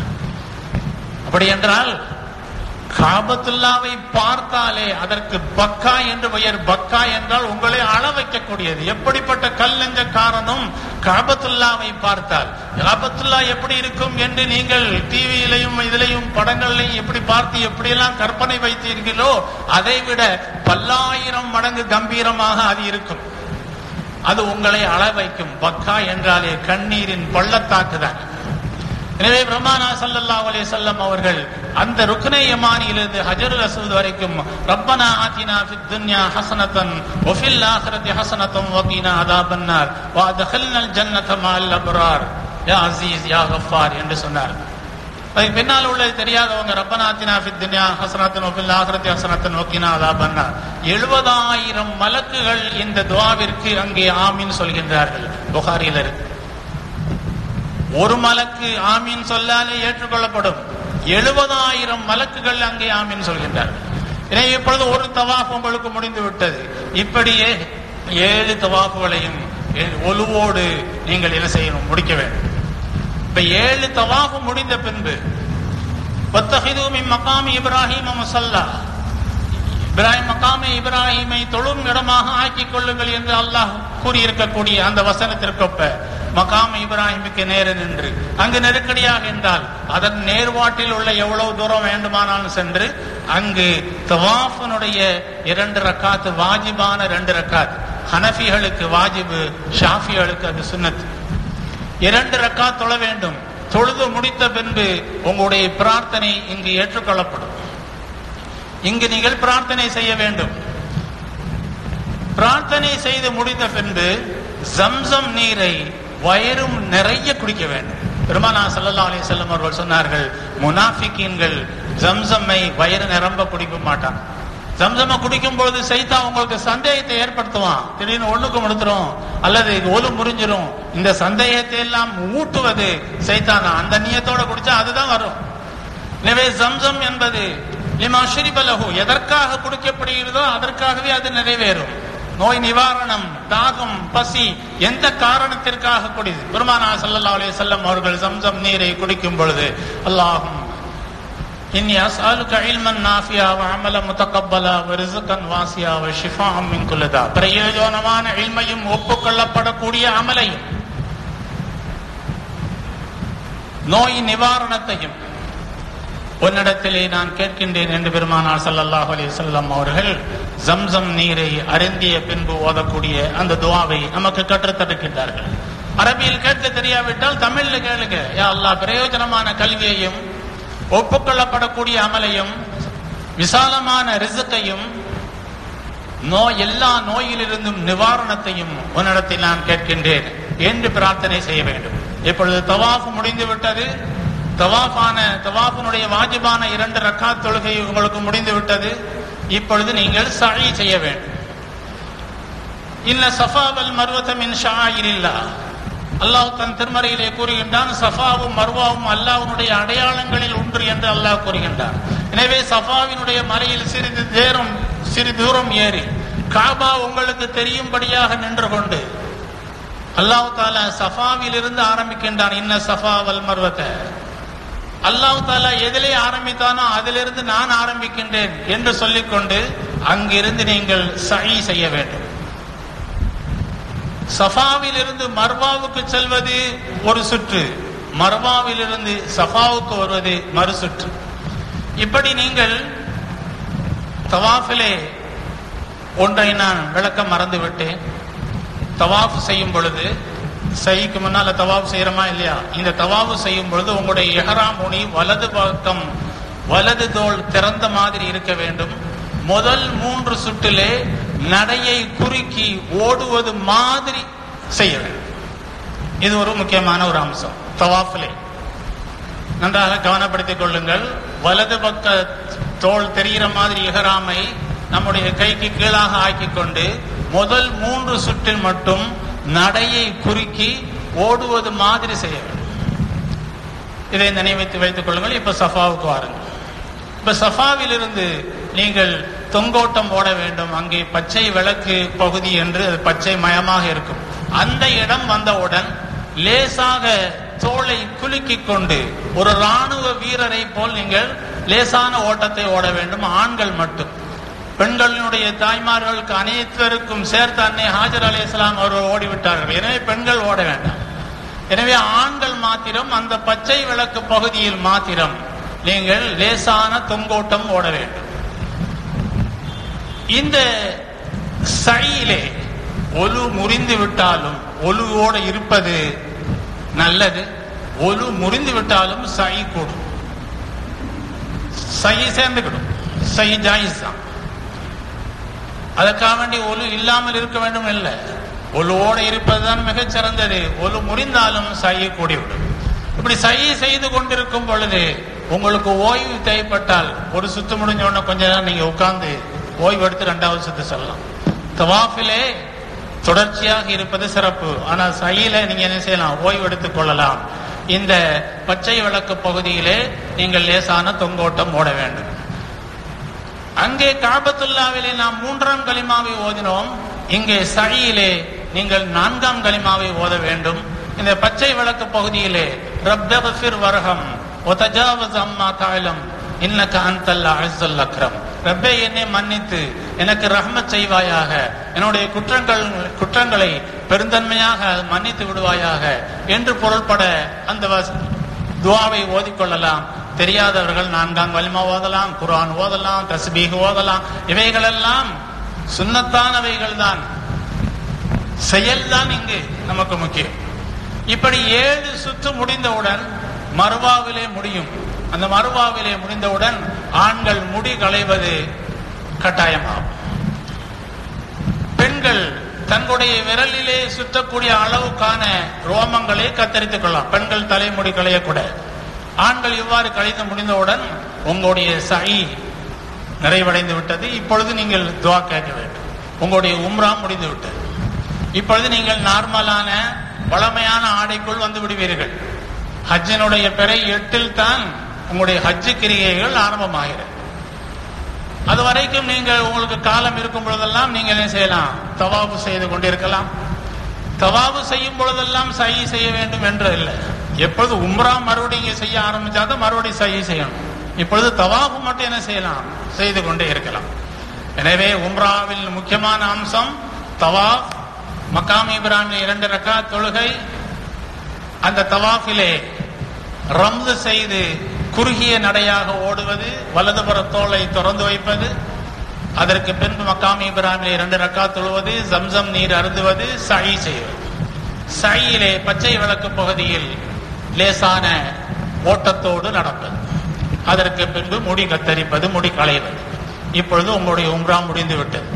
அப்படி என்றால் காபத்துல்லாவை பார்த்தாலே அதற்கு பக்கா என்று பெயர் பக்கா என்றால் உங்களை அள வைக்கக்கூடியது எப்படிப்பட்ட கல் நெஞ்ச காரணம் காபத்துல்லாவை பார்த்தால் காபத்துல்லா எப்படி இருக்கும் என்று நீங்கள் டிவியிலையும் இதிலையும் படங்கள்லையும் எப்படி பார்த்து எப்படியெல்லாம் கற்பனை வைத்தீர்களோ அதை விட பல்லாயிரம் மடங்கு கம்பீரமாக அது இருக்கும் அது உங்களை அள வைக்கும் பக்கா என்றாலே கண்ணீரின் பள்ளத்தாக்குதான் எனவே பிரம்மானா ஸல்லல்லாஹு அலைஹி வஸல்லம் அவர்கள் அந்த ருக்னே யமானியிலிருந்து ஹஜருல் அஸ்வத் வரைக்கும் ரப்பனா ஆத்தினா ஃபித் துன்யா ஹஸனத்தன் வ ஃபில் ஆখিরাতি ஹஸனத்தன் வ கீனா அதாபன்னார் வ அத்கில்னல் ஜன்னத மஅல் அப்ரார் யா அஸீஸ் யா கஃபார் என்று சொன்னார் அதுக்கு பின்னால் உள்ளது தெரியாதவங்க ரப்பனா ஆத்தினா ஃபித் துன்யா ஹஸனத்தன் வ ஃபில் ஆখিরাতি ஹஸனத்தன் வ கீனா அதாபன்னார் 70000 மலக்குகள் இந்த துஆவிற்கு அங்கே ஆமீன் சொல்கின்றார்கள் புகாரியில் இருக்கு ஒரு மலக்கு ஆமீன் சொல்லாலே ஏற்றுக்கொள்ளப்படும் எழுபதாயிரம் மலக்குகள் அங்கே ஆமீன் சொல்கின்றார்கள் எனவே இப்பொழுது ஒரு தவாஃப் உங்களுக்கு முடிந்து விட்டது இப்படியே ஏழு தவாஃபுகளையும் ஏ- ஒலுவோடு நீங்கள் என்ன செய்யணும் முடிக்க வேண்டும் இப்ப ஏழு தவாஃபு முடிந்த பின்பு வத்தஹிது மின் மகாமி இப்ராஹிம் முசல்லா இப்ராஹிம் மகாமே இப்ராஹிமை தொழும் இடமாக ஆக்கிக் கொள்ளுங்கள் என்று அல்லாஹ் கூறியிருக்கக்கூடிய அந்த வசனத்திற்கொப்ப மகாம் இப்ராஹிமுக்கு நேர நின்று அங்கு நெருக்கடியாக என்றால் அதன் நேர்வாட்டில் உள்ள எவ்வளவு தூரம் வேண்டுமானாலும் சென்று அங்கு தவாஃபனுடைய இரண்டு ரக்காத்து வாஜிபான ரெண்டு ரக்காத் ஹனஃபிகளுக்கு வாஜிபு ஷாஃபிகளுக்கு அது சுன்னத் இரண்டு ரக்கா தொழ வேண்டும் தொழுது முடித்த பின்பு உங்களுடைய பிரார்த்தனை இங்கு ஏற்றுக்கொள்ளப்படும் இங்கு நீங்கள் பிரார்த்தனை செய்ய வேண்டும் பிரார்த்தனை செய்து முடிந்த பின்பு ஜம்சம் நீரை வயிறும் நிறைய குடிக்க வேண்டும் பெருமானா ஸல்லல்லாஹு அலைஹி வஸல்லம் அவர்கள் சொன்னார்கள் முனாஃபிகீன்கள் ஜம்சம்மை வயிறு நிரம்ப குடிக்க மாட்டான் ஜம்சம குடிக்கும் பொழுது சைத்தா உங்களுக்கு சந்தேகத்தை ஏற்படுத்துவான் திடீர்னு ஒண்ணுக்கு முடித்துரும் அல்லது ஒலு முறிஞ்சிரும் இந்த சந்தேகத்தை எல்லாம் ஊட்டுவது சைத்தானா அந்த நியத்தோட குடிச்சா அதுதான் வரும் எனவே ஜம்சம் என்பது லிமா ஷரிபலஹு எதற்காக குடிக்கப்படுகிறதோ அதற்காகவே அது நிறைவேறும் நோய் நிவாரணம் தாகம் பசி எந்த காரணத்திற்காக குடிது பெருமானா ஸல்லல்லாஹு அலைஹி வஸல்லம் அவர்கள் ஜம்சம் நீரை குடிக்கும் பொழுது அல்லாஹும் இன்னி அஸ்அலுக இல்மன் நாஃபியா வ அமல முத்தகப்பலா வ ரிஸ்கன் வாசியா வ ஷிஃபாஅம் மின் குல்லி தா பிரயோஜனமான இல்மையும் ஒப்புக்கொள்ளப்படக்கூடிய அமலையும் நோய் நிவாரணத்தையும் உன்னிடத்திலே நான் கேட்கின்றேன் என்று பெருமானார் ஸல்லல்லாஹு அலைஹி வஸல்லம் அவர்கள் ஜம்சம் நீரை அருந்திய பின்பு ஓதக்கூடிய அந்த துஆவை நமக்கு கற்றுத் தருகின்றார்கள் அரபியில் கேட்க தெரியாவிட்டால் தமிழ்ல கேளுங்க யா அல்லாஹ் பிரயோஜனமான கல்வியையும் ஒப்புக்கொள்ளப்படக்கூடிய அமலையும் விசாலமான ரிசுக்கையும் நோய் எல்லா நோயிலிருந்தும் நிவாரணத்தையும் உன்னிடத்தில் நான் கேட்கின்றேன் என்று பிரார்த்தனை செய்ய வேண்டும் இப்பொழுது தவாஃப் முடிந்து விட்டது தவாஃபான தவாஃபினுடைய வாஜிபான இரண்டு ரக்காத் தொழுகை உங்களுக்கு முடிந்து விட்டது இப்பொழுது நீங்கள் சழி செய்ய வேண்டும் இன்ன சஃபாவல் மர்வத்தம் மின் ஷாயிரில்லா அல்லாஹ் தன் திருமறையிலே கூறுகின்றான் சஃபாவும் மர்வாவும் அல்லாஹ்வுடைய அடையாளங்களில் ஒன்று என்று அல்லாஹ் கூறுகின்றான் எனவே சஃபாவினுடைய மலையில் சிறிது நேரம் சிறு தூரம் ஏறி காபா உங்களுக்கு தெரியும்படியாக நின்று கொண்டு அல்லாஹ் தாலா சஃபாவில் இருந்து ஆரம்பிக்கின்றான் இன்ன சஃபாவல் மர்வத்தை அல்லாஹ் தாலா எதிலே ஆரம்பித்தானோ அதிலிருந்து நான் ஆரம்பிக்கின்றேன் என்று சொல்லிக்கொண்டு அங்கிருந்து நீங்கள் சஹி செய்ய வேண்டும் சஃபாவில் இருந்து மர்வாவுக்கு செல்வது ஒரு சுற்று மர்வாவில் இருந்து சஃபாவுக்கு வருவது மறு சுற்று இப்படி நீங்கள் தவாஃபிலே ஒன்றை நான் விளக்க மறந்து விட்டேன் தவாஃப் செய்யும் பொழுது சைக்கு முன்னால தவாஃப் செய்யறோமா இல்லையா இந்த தவாஃப் செய்யும் பொழுது உங்களுடைய எஹராம் முனி வலது பக்கம் வலது தோள் திறந்த மாதிரி இருக்க வேண்டும் முதல் மூன்று சுற்றிலே நடையை குறுக்கி ஓடுவது மாதிரி செய்ய வேண்டும் இது ஒரு முக்கியமான ஒரு அம்சம் தவாஃபிலே நன்றாக கவனப்படுத்திக் கொள்ளுங்கள் வலது பக்க தோல் தெரிகிற மாதிரி எஹராமை நம்முடைய கைக்கு கீழாக ஆக்கிக் கொண்டு முதல் மூன்று சுற்றில் மட்டும் நடையை குறுக்கி ஓடுவது மாதிரி செய்ய வேண்டும் இதை நினைவித்து வைத்துக் கொள்ளுங்கள் இப்ப சஃபாவுக்கு வாருங்கள் இப்ப சஃபாவில் இருந்து நீங்கள் தொங்கோட்டம் ஓட வேண்டும் அங்கே பச்சை விளக்கு பகுதி என்று அது பச்சை மயமாக இருக்கும் அந்த இடம் வந்தவுடன் லேசாக தோளை குலுக்கிக் கொண்டு ஒரு ராணுவ வீரரை போல் நீங்கள் லேசான ஓட்டத்தை ஓட வேண்டும் ஆண்கள் மட்டும் பெண்களினுடைய தாய்மார்களுக்கு அனைத்தருக்கும் சேர்த்து அன்னை ஹாஜர் அலி இஸ்லாம் அவர்கள் ஓடிவிட்டார்கள் எனவே பெண்கள் ஓட வேண்டாம் எனவே ஆண்கள் மாத்திரம் அந்த பச்சை விளக்கு பகுதியில் மாத்திரம் நீங்கள் லேசான தொங்கோட்டம் ஓட வேண்டும் இந்த சையிலே ஒலு முறிந்து விட்டாலும் ஒலுவோடு இருப்பது நல்லது ஒலு முறிந்து விட்டாலும் சை கூடும் சை சேர்ந்துக்கிடும் சை ஜாயிஸ் தான் அதற்காக வேண்டி ஒலு இல்லாமல் இருக்க வேண்டும் இல்லை ஒலுவோடு இருப்பதுதான் மிகச் சிறந்தது ஒலு முறிந்தாலும் சையை கூடிவிடும் இப்படி சை செய்து கொண்டிருக்கும் பொழுது உங்களுக்கு ஓய்வு தேவைப்பட்டால் ஒரு சுத்து முடிஞ்ச உடனே கொஞ்ச நேரம் நீங்க உட்கார்ந்து ஓய்வு எடுத்து ரெண்டாவது சுத்து சொல்லலாம் தவாஃபிலே தொடர்ச்சியாக இருப்பது சிறப்பு ஆனா சையில நீங்க என்ன செய்யலாம் ஓய்வு எடுத்துக் கொள்ளலாம் இந்த பச்சை விளக்கு பகுதியிலே நீங்கள் லேசான தொங்கோட்டம் ஓட வேண்டும் அங்கே காபத்துல்லாவிலே நாம் மூன்றாம் களிமாவை ஓதினோம் இங்கே சழியிலே நீங்கள் நான்காம் கலிமாவை ஓத வேண்டும் இந்த பச்சை விளக்கு பகுதியிலே ரப்பெகஃபிர் வரகம் ஒதஜாவஸ் அம்மா தாயிலம் இன்னக்க அந்தல்ல அழ்சல் அக்ரம் ரப்பே என்னை மன்னித்து எனக்கு ரஹ்மத் செய்வாயாக என்னுடைய குற்றங்கள் குற்றங்களை பெருந்தன்மையாக மன்னித்து விடுவாயாக என்று பொருள்பட அந்த வச- துவாவை ஓதிக்கொள்ளலாம் தெரியாதவர்கள் நான்காம் வலிமா ஓதலாம் குர்ஆன் ஓதலாம் தஸ்பீக் ஓதலாம் இவைகளெல்லாம் சுன்னத்தானவைகள் தான் செயல்தான் இங்கு நமக்கு முக்கியம் இப்படி ஏழு சுற்று முடிந்தவுடன் மறுவாவிலே முடியும் அந்த மறுவாவிலே முடிந்தவுடன் ஆண்கள் முடி களைவது கட்டாயமாகும் பெண்கள் தங்களுடைய விரலிலே சுற்றக்கூடிய அளவுக்கான ரோமங்களை கத்தரித்துக் கொள்ளலாம் பெண்கள் தலைமுடி களையக்கூட ஆண்கள் இவ்வாறு கழித்து முடிந்தவுடன் உங்களுடைய சை நிறைவடைந்து விட்டது இப்பொழுது நீங்கள் துவா கேட்க வேண்டும் உங்களுடைய உம்ரா முடிந்து விட்டது இப்பொழுது நீங்கள் நார்மலான வளமையான ஆடைக்குள் வந்து விடுவீர்கள் ஹஜ்ஜினுடைய பிறை எட்டில் தான் உங்களுடைய ஹஜ்ஜு கிரிகைகள் ஆரம்பமாகிறது அது வரைக்கும் நீங்கள் உங்களுக்கு காலம் இருக்கும் பொழுதெல்லாம் நீங்கள் என்ன செய்யலாம் தவாபு செய்து கொண்டிருக்கலாம் தவாபு செய்யும் பொழுதெல்லாம் சை செய்ய வேண்டும் என்று இல்லை எப்பொழுது உம்ரா மறுபடியும் இங்க செய்ய ஆரம்பிச்சாதான் மறுபடியும் சை செய்யணும் இப்பொழுது தவாபு மட்டும் என்ன செய்யலாம் செய்து கொண்டே இருக்கலாம் எனவே உம்ராவில் முக்கியமான அம்சம் தவாஃப் மக்காம் இப்ராஹிம் இரண்டு ரக்கா தொழுகை அந்த தவாஃபிலே ரம்து செய்து குறுகிய நடையாக ஓடுவது வலதுபுற தோலை திறந்து வைப்பது அதற்கு பின்பு மக்காம் இப்ராஹிமிலே இரண்டு ரக்கா தொழுவது ஜம்சம் நீர் அருந்துவது சை செய்வது சையிலே பச்சை விளக்கு பகுதியில் லேசான ஓட்டத்தோடு நடப்பது அதற்கு பின்பு முடி கத்தரிப்பது முடி களைவது இப்பொழுது உங்களுடைய உம்ரா முடிந்து விட்டது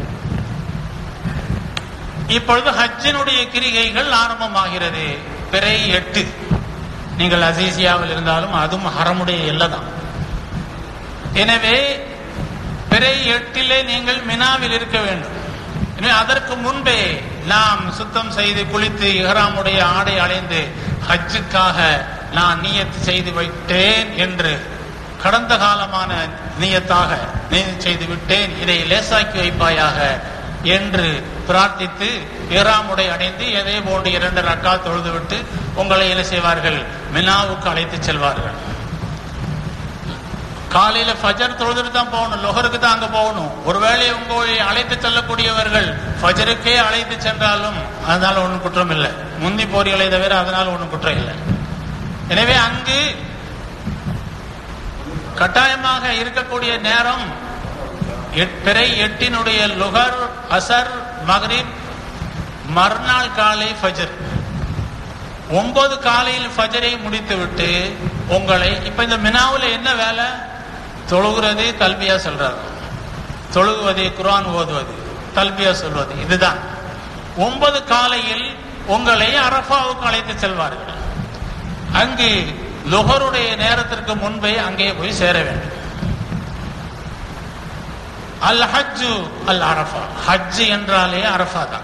இப்பொழுது ஹஜ்ஜினுடைய கிரிகைகள் ஆரம்பமாகிறது பிறை எட்டு நீங்கள் அசீசியாவில் இருந்தாலும் அதுவும் ஹரமுடைய எல்லைதான் எனவே பிறை எட்டிலே நீங்கள் மினாவில் இருக்க வேண்டும் எனவே அதற்கு முன்பே நாம் சுத்தம் செய்து குளித்து இஹ்ராமுடைய ஆடை அடைந்து ஹஜ்ஜுக்காக நான் நியத்து செய்து வைத்தேன் என்று கடந்த காலமான நியத்தாக நியத்து செய்து விட்டேன் இதை லேசாக்கி வைப்பாயாக என்று பிரார்த்தித்து இஹ்ராமுடை அடைந்து எதே போன்று இரண்டு ரக்கா தொழுதுவிட்டு உங்களை என்ன செய்வார்கள் மினாவுக்கு அழைத்து செல்வார்கள் காலையில ஃபஜர் தொழுதுட்டு தான் போகணும் லொஹருக்கு தான் அங்க போகணும் ஒருவேளை உங்களை அழைத்து செல்லக்கூடியவர்கள் ஃபஜருக்கே அழைத்து சென்றாலும் அதனால ஒன்றும் குற்றம் இல்லை முந்தி போறீங்களே தவிர அதனால ஒன்றும் குற்றம் இல்லை எனவே அங்கு கட்டாயமாக இருக்கக்கூடிய நேரம் எட்- பிறை எட்டினுடைய லுகர் அசர் மக்ரிப் மறுநாள் காலை ஃபஜர் ஒன்பது காலையில் ஃபஜரை முடித்துவிட்டு உங்களை இப்ப இந்த மினாவுல என்ன வேலை தொழுகிறது கல்வியா சொல்றாரு தொழுகுவது குர்ஆன் ஓதுவது தல்பியா சொல்வது இதுதான் ஒன்பது காலையில் உங்களை அரஃபாவுக்கு அழைத்து செல்வார்கள் அங்கு லுகருடைய நேரத்திற்கு முன்பே அங்கே போய் சேர வேண்டும் அல் ஹஜ்ஜு அல் அரஃபா ஹஜ் என்றாலே அரஃபா தான்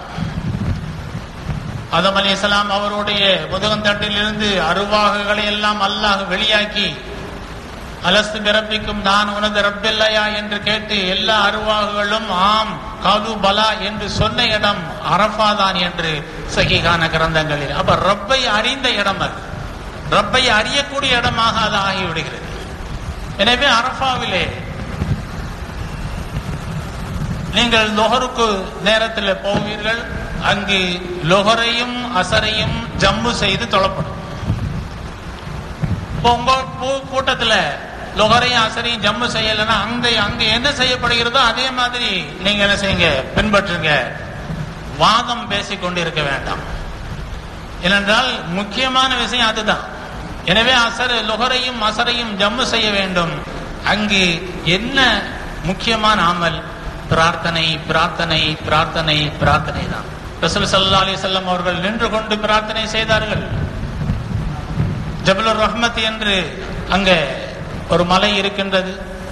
ஆதம் அலி இஸ்லாம் அவருடைய முதுகந்தட்டிலிருந்து அருவாகுகளை எல்லாம் அல்லாஹ் வெளியாக்கி அலஸ்து பிறப்பிக்கும் நான் உனது ரப்பில்லையா என்று கேட்டு எல்லா அருவாகுகளும் ஆம் காது பலா என்று சொன்ன இடம் அரஃபா தான் என்று சகிகான கிரந்தங்களில் அப்ப ரப்பை அறிந்த இடம் அது ரப்பை அறியக்கூடிய இடமாக அது ஆகிவிடுகிறது எனவே அரஃபாவிலே நீங்கள் லொஹருக்கு நேரத்தில் போவீர்கள் அங்கு லொஹரையும் அசரையும் ஜம்மு செய்து தொழப்படும் இப்போ உங்க பூ- கூட்டத்துல லொஹரையும் அசரையும் ஜம்மு செய்யலைன்னா அங்க அங்க என்ன செய்யப்படுகிறதோ அதே மாதிரி நீங்க என்ன செய்யுங்க பின்பற்றுங்க வாதம் பேசிக் கொண்டிருக்க வேண்டாம் ஏனென்றால் முக்கியமான விஷயம் அதுதான் எனவே அசர் லொஹரையும் அசரையும் ஜம்மு செய்ய வேண்டும் அங்கு என்ன முக்கியமான அமல் பிரார்த்தனை பிரார்த்தனை பிரார்த்தனை பிரார்த்தனை தான் ரசூல் ஸல்லல்லாஹு அலைஹி வஸல்லம் அவர்கள் நின்று கொண்டு பிரார்த்தனை செய்தார்கள் ஜபலுர் ரஹ்மத் என்று அங்கே ஒரு மலை இருக்கின்றது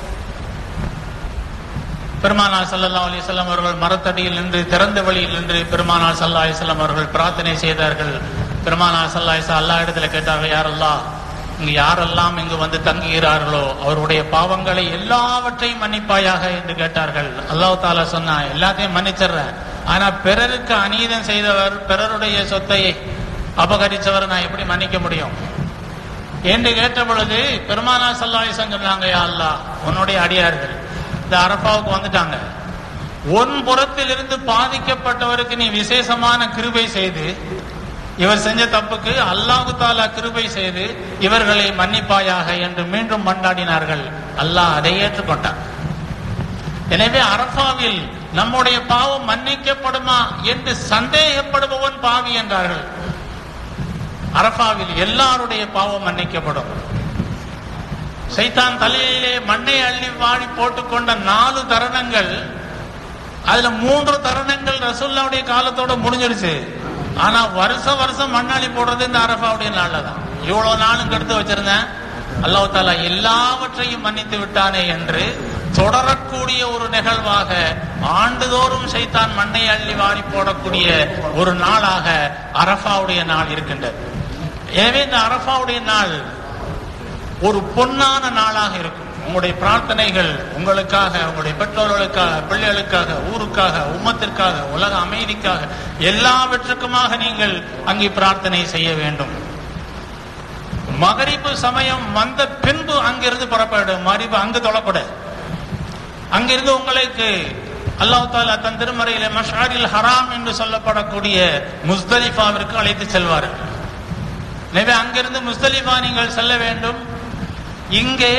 பெருமானார் ஸல்லல்லாஹு அலைஹி வஸல்லம் அவர்கள் மரத்தடியில் நின்று திறந்த வழியில் நின்று பெருமானார் ஸல்லல்லாஹு அலைஹி வஸல்லம் அவர்கள் பிரார்த்தனை செய்தார்கள் பெருமானார் ஸல்லல்லாஹு அலைஹி வஸல்லம் அல்லாஹ் இடத்துல கேட்டார்கள் யார் அல்லாஹ் இங்கு யாரெல்லாம் இங்கு வந்து தங்குகிறார்களோ அவருடைய பாவங்களை எல்லாவற்றையும் மன்னிப்பாயாக என்று கேட்டார்கள் அல்லாஹ் தாலா சொன்னா எல்லாத்தையும் மன்னிச்சிடுறேன் ஆனா பிறருக்கு அநீதம் செய்தவர் பிறருடைய சொத்தை அபகரிச்சவர் நான் எப்படி மன்னிக்க முடியும் என்று கேட்ட பொழுது பெருமானா சல்லாஹிசன் சொன்னாங்க யா அல்லாஹ் உன்னுடைய அடியார்கள் இந்த அரபாவுக்கு வந்துட்டாங்க உன் புறத்திலிருந்து பாதிக்கப்பட்டவருக்கு நீ விசேஷமான கிருபை செய்து இவர் செஞ்ச தப்புக்கு அல்லாஹு தாலா கிருபை செய்து இவர்களை மன்னிப்பாயாக என்று மீண்டும் மண்டாடினார்கள் அல்லாஹ் அதை ஏற்றுக்கொண்டான் எனவே அரபாவில் நம்முடைய பாவம் மன்னிக்கப்படுமா என்று சந்தேகப்படுபவன் பாவி என்றார்கள் அரபாவில் எல்லாருடைய பாவம் மன்னிக்கப்படும் சைத்தான் தலையிலே மண்ணை அள்ளி வாடி போட்டுக்கொண்ட நாலு தருணங்கள் அதுல மூன்று தருணங்கள் ரசூல்லாவுடைய காலத்தோட முடிஞ்சிருச்சு ஆனா வருஷம் வருஷம் மண்ணாளி போடுறது இந்த அரபாவுடைய நாள்ல தான் இவ்வளவு நாளும் கெடுத்து வச்சிருந்தேன் அல்லாஹ் தாலா எல்லாவற்றையும் மன்னித்து விட்டானே என்று தொடரக்கூடிய ஒரு நிகழ்வாக ஆண்டுதோறும் சைத்தான் மண்ணை அள்ளி வாரி போடக்கூடிய ஒரு நாளாக அரபாவுடைய நாள் இருக்கின்றது எனவே இந்த அரபாவுடைய நாள் ஒரு பொன்னான நாளாக இருக்கும் உங்களுடைய பிரார்த்தனைகள் உங்களுக்காக உங்களுடைய பெற்றோர்களுக்காக பிள்ளைகளுக்காக ஊருக்காக உம்மத்திற்காக உலக அமைதிக்காக எல்லாவற்றுக்குமாக நீங்கள் அங்கே பிரார்த்தனை செய்ய வேண்டும் மகரிப்பு சமயம் வந்த பின்பு அங்கிருந்து புறப்படும் மரிபு அங்கு தொழப்பட அங்கிருந்து உங்களுக்கு அல்லாஹ் தாலா தன் திருமறையில மஷாரில் ஹராம் என்று சொல்லப்படக்கூடிய முஸ்தலிஃபாவிற்கு அழைத்து செல்வார்கள் எனவே அங்கிருந்து முஸ்தலிஃபா நீங்கள் செல்ல வேண்டும் இங்கே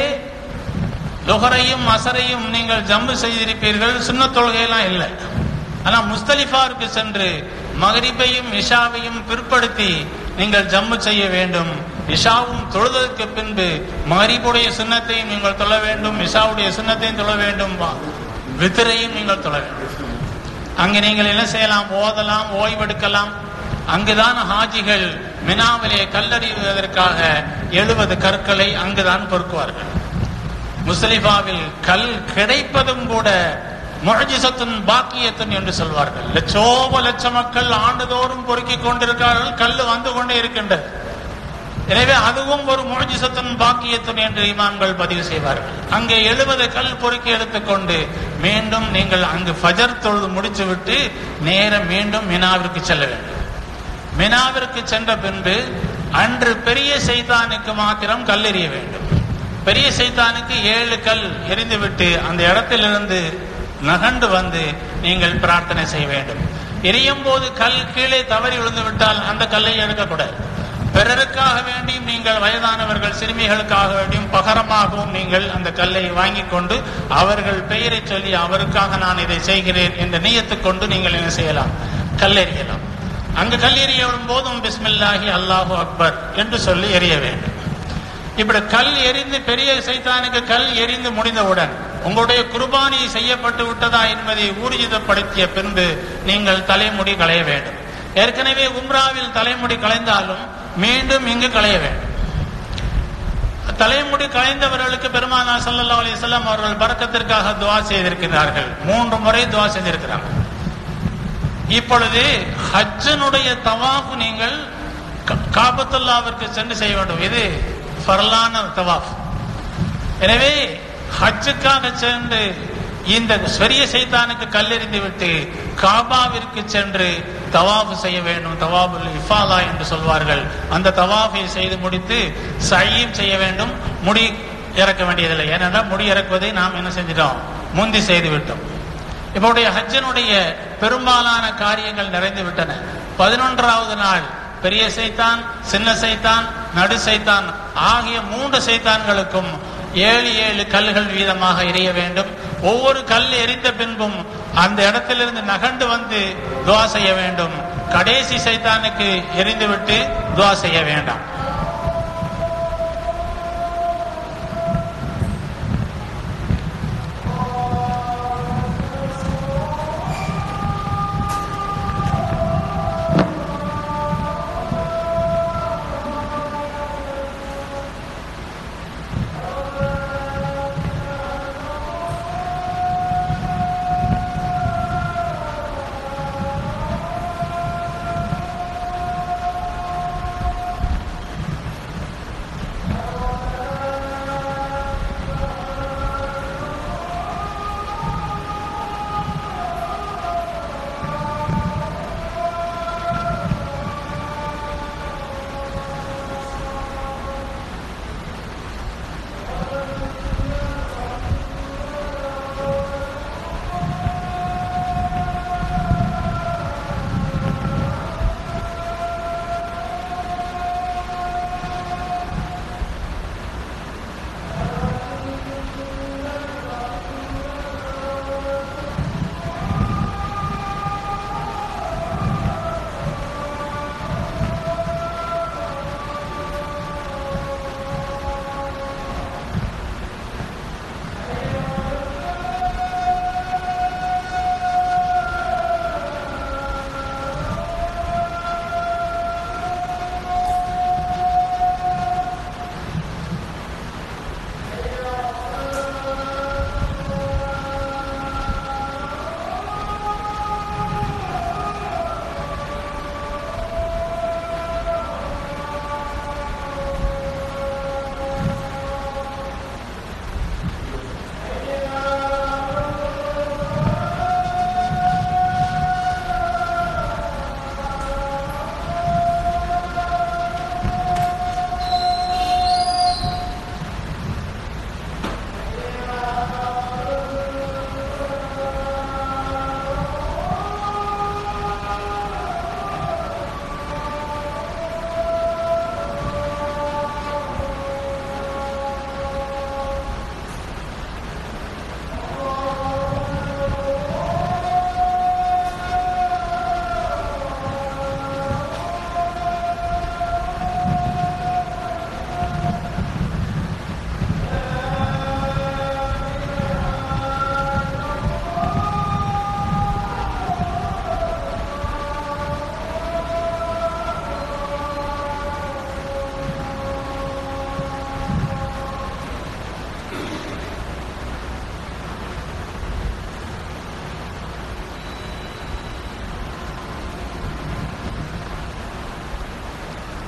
லுகரையும் அசரையும் நீங்கள் ஜம்பு செய்திருப்பீர்கள் சுண்ண தொழுகையெல்லாம் இல்லை ஆனா முஸ்தலிஃபாருக்கு சென்று மகரிபையும் இஷாவையும் பிற்படுத்தி நீங்கள் ஜம்மு செய்ய வேண்டும் இஷாவும் தொழுதற்கு பின்பு மகரிபுடைய சுண்ணத்தையும் நீங்கள் தொழ வேண்டும் இஷாவுடைய சுண்ணத்தையும் தொழ வேண்டும் வித்திரையும் நீங்கள் தொழ வேண்டும் அங்கு நீங்கள் என்ன செய்யலாம் ஓதலாம் ஓய்வெடுக்கலாம் அங்குதான் ஹாஜிகள் மினாவிலே கல்லறிவதற்காக எழுபது கற்களை அங்குதான் பொறுக்குவார்கள் முஸ்லிஃபாவில் கல் கிடைப்பதும் கூட முழஜிசத்துன் பாக்கியத்துன் என்று சொல்வார்கள் லட்சோப லட்ச மக்கள் ஆண்டுதோறும் பொறுக்கிக் கொண்டிருக்கிறார்கள் கல் வந்து கொண்டே இருக்கின்றது எனவே அதுவும் ஒரு முழஜிசத்துன் பாக்கியத்துன் என்று இமாம்கள் பதிவு செய்வார்கள் அங்கே எழுபது கல் பொறுக்கி எடுத்துக்கொண்டு மீண்டும் நீங்கள் அங்கு ஃபஜர் தொழுது முடித்துவிட்டு நேரம் மீண்டும் மினாவிற்கு செல்ல வேண்டும் மினாவிற்கு சென்ற பின்பு அன்று பெரிய சைத்தானுக்கு மாத்திரம் கல் எறிய வேண்டும் பெரிய சைத்தானுக்கு ஏழு கல் எரிந்துவிட்டு அந்த இடத்திலிருந்து நகண்டு வந்து நீங்கள் பிரார்த்தனை செய்ய வேண்டும் எரியும் போது கல் கீழே தவறி விழுந்து விட்டால் அந்த கல்லை எடுக்கக்கூடாது பிறருக்காக வேண்டியும் நீங்கள் வயதானவர்கள் சிறுமிகளுக்காக வேண்டியும் பகரமாகவும் நீங்கள் அந்த கல்லை வாங்கி கொண்டு அவர்கள் பெயரை சொல்லி அவருக்காக நான் இதை செய்கிறேன் என்ற நீயத்துக் கொண்டு நீங்கள் என்ன செய்யலாம் கல்லெறியலாம் அங்கு கல் எறியும் போதும் பிஸ்மில்லாஹி அல்லாஹு அக்பர் என்று சொல்லி எறிய வேண்டும் இப்படி கல் எரிந்து பெரிய சைத்தானுக்கு கல் எரிந்து முடிந்தவுடன் உங்களுடைய குர்பானி செய்யப்பட்டு விட்டதா என்பதை ஊர்ஜிதப்படுத்திய பின்பு நீங்கள் தலைமுடி களைய வேண்டும் ஏற்கனவே உம்ராவில் தலைமுடி களைந்தாலும் மீண்டும் இங்கு களைய வேண்டும் தலைமுடி களைந்தவர்களுக்கு பெருமானா சல்லா அலிசல்லாம் அவர்கள் பறக்கத்திற்காக துவா செய்திருக்கிறார்கள் மூன்று முறை துவா செய்திருக்கிறாங்க இப்பொழுது ஹஜ்ஜனுடைய தவாஃப் நீங்கள் காபத்துல்லாவிற்கு சென்று செய்ய வேண்டும் இது ஃபர்லான தவாஃப் எனவே ஹஜ்ஜுக்காக சென்று இந்த பெரிய சைத்தானுக்கு கல்லெறிந்து விட்டு காபாவிற்கு சென்று தவாஃபு செய்ய வேண்டும் தவாபுல் இஃபாலா என்று சொல்வார்கள் அந்த தவாஃபை செய்து முடித்து சையும் செய்ய வேண்டும் முடி இறக்க வேண்டியதில்லை ஏனென்றால் முடி இறக்குவதை நாம் என்ன செஞ்சிட்டோம் முந்தி செய்து விட்டோம் இப்போடைய ஹஜ்ஜனுடைய பெரும்பாலான காரியங்கள் நிறைந்து விட்டன பதினொன்றாவது நாள் பெரிய சைத்தான் சின்ன சைத்தான் நடு சைத்தான் ஆகிய மூன்று சைத்தான்களுக்கும் ஏழு ஏழு கல்லுகள் வீதமாக எரிய வேண்டும் ஒவ்வொரு கல் எரிந்த பின்பும் அந்த இடத்திலிருந்து நகண்டு வந்து துவா செய்ய வேண்டும் கடைசி சைத்தானுக்கு எரிந்துவிட்டு துவா செய்ய வேண்டாம்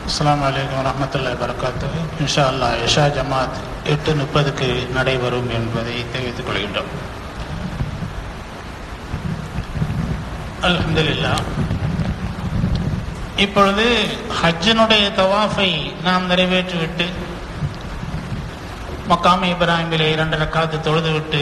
அஸ்ஸலாமு அலைக்கும் வரஹ்மத்துல்லாஹி வரகாத்து இன்ஷா அல்லாஹ் இஷா ஜமாத் எட்டு முப்பதுக்கு நடைபெறும் என்பதை தெரிவித்துக் கொள்கின்றோம் அல்ஹம்துலில்லாஹ் இப்பொழுது ஹஜ்ஜினுடைய தவாஃபை நாம் நிறைவேற்றிவிட்டு மக்காம இப்ராஹிமிலே இரண்டு ரக்காத்து தொழுதுவிட்டு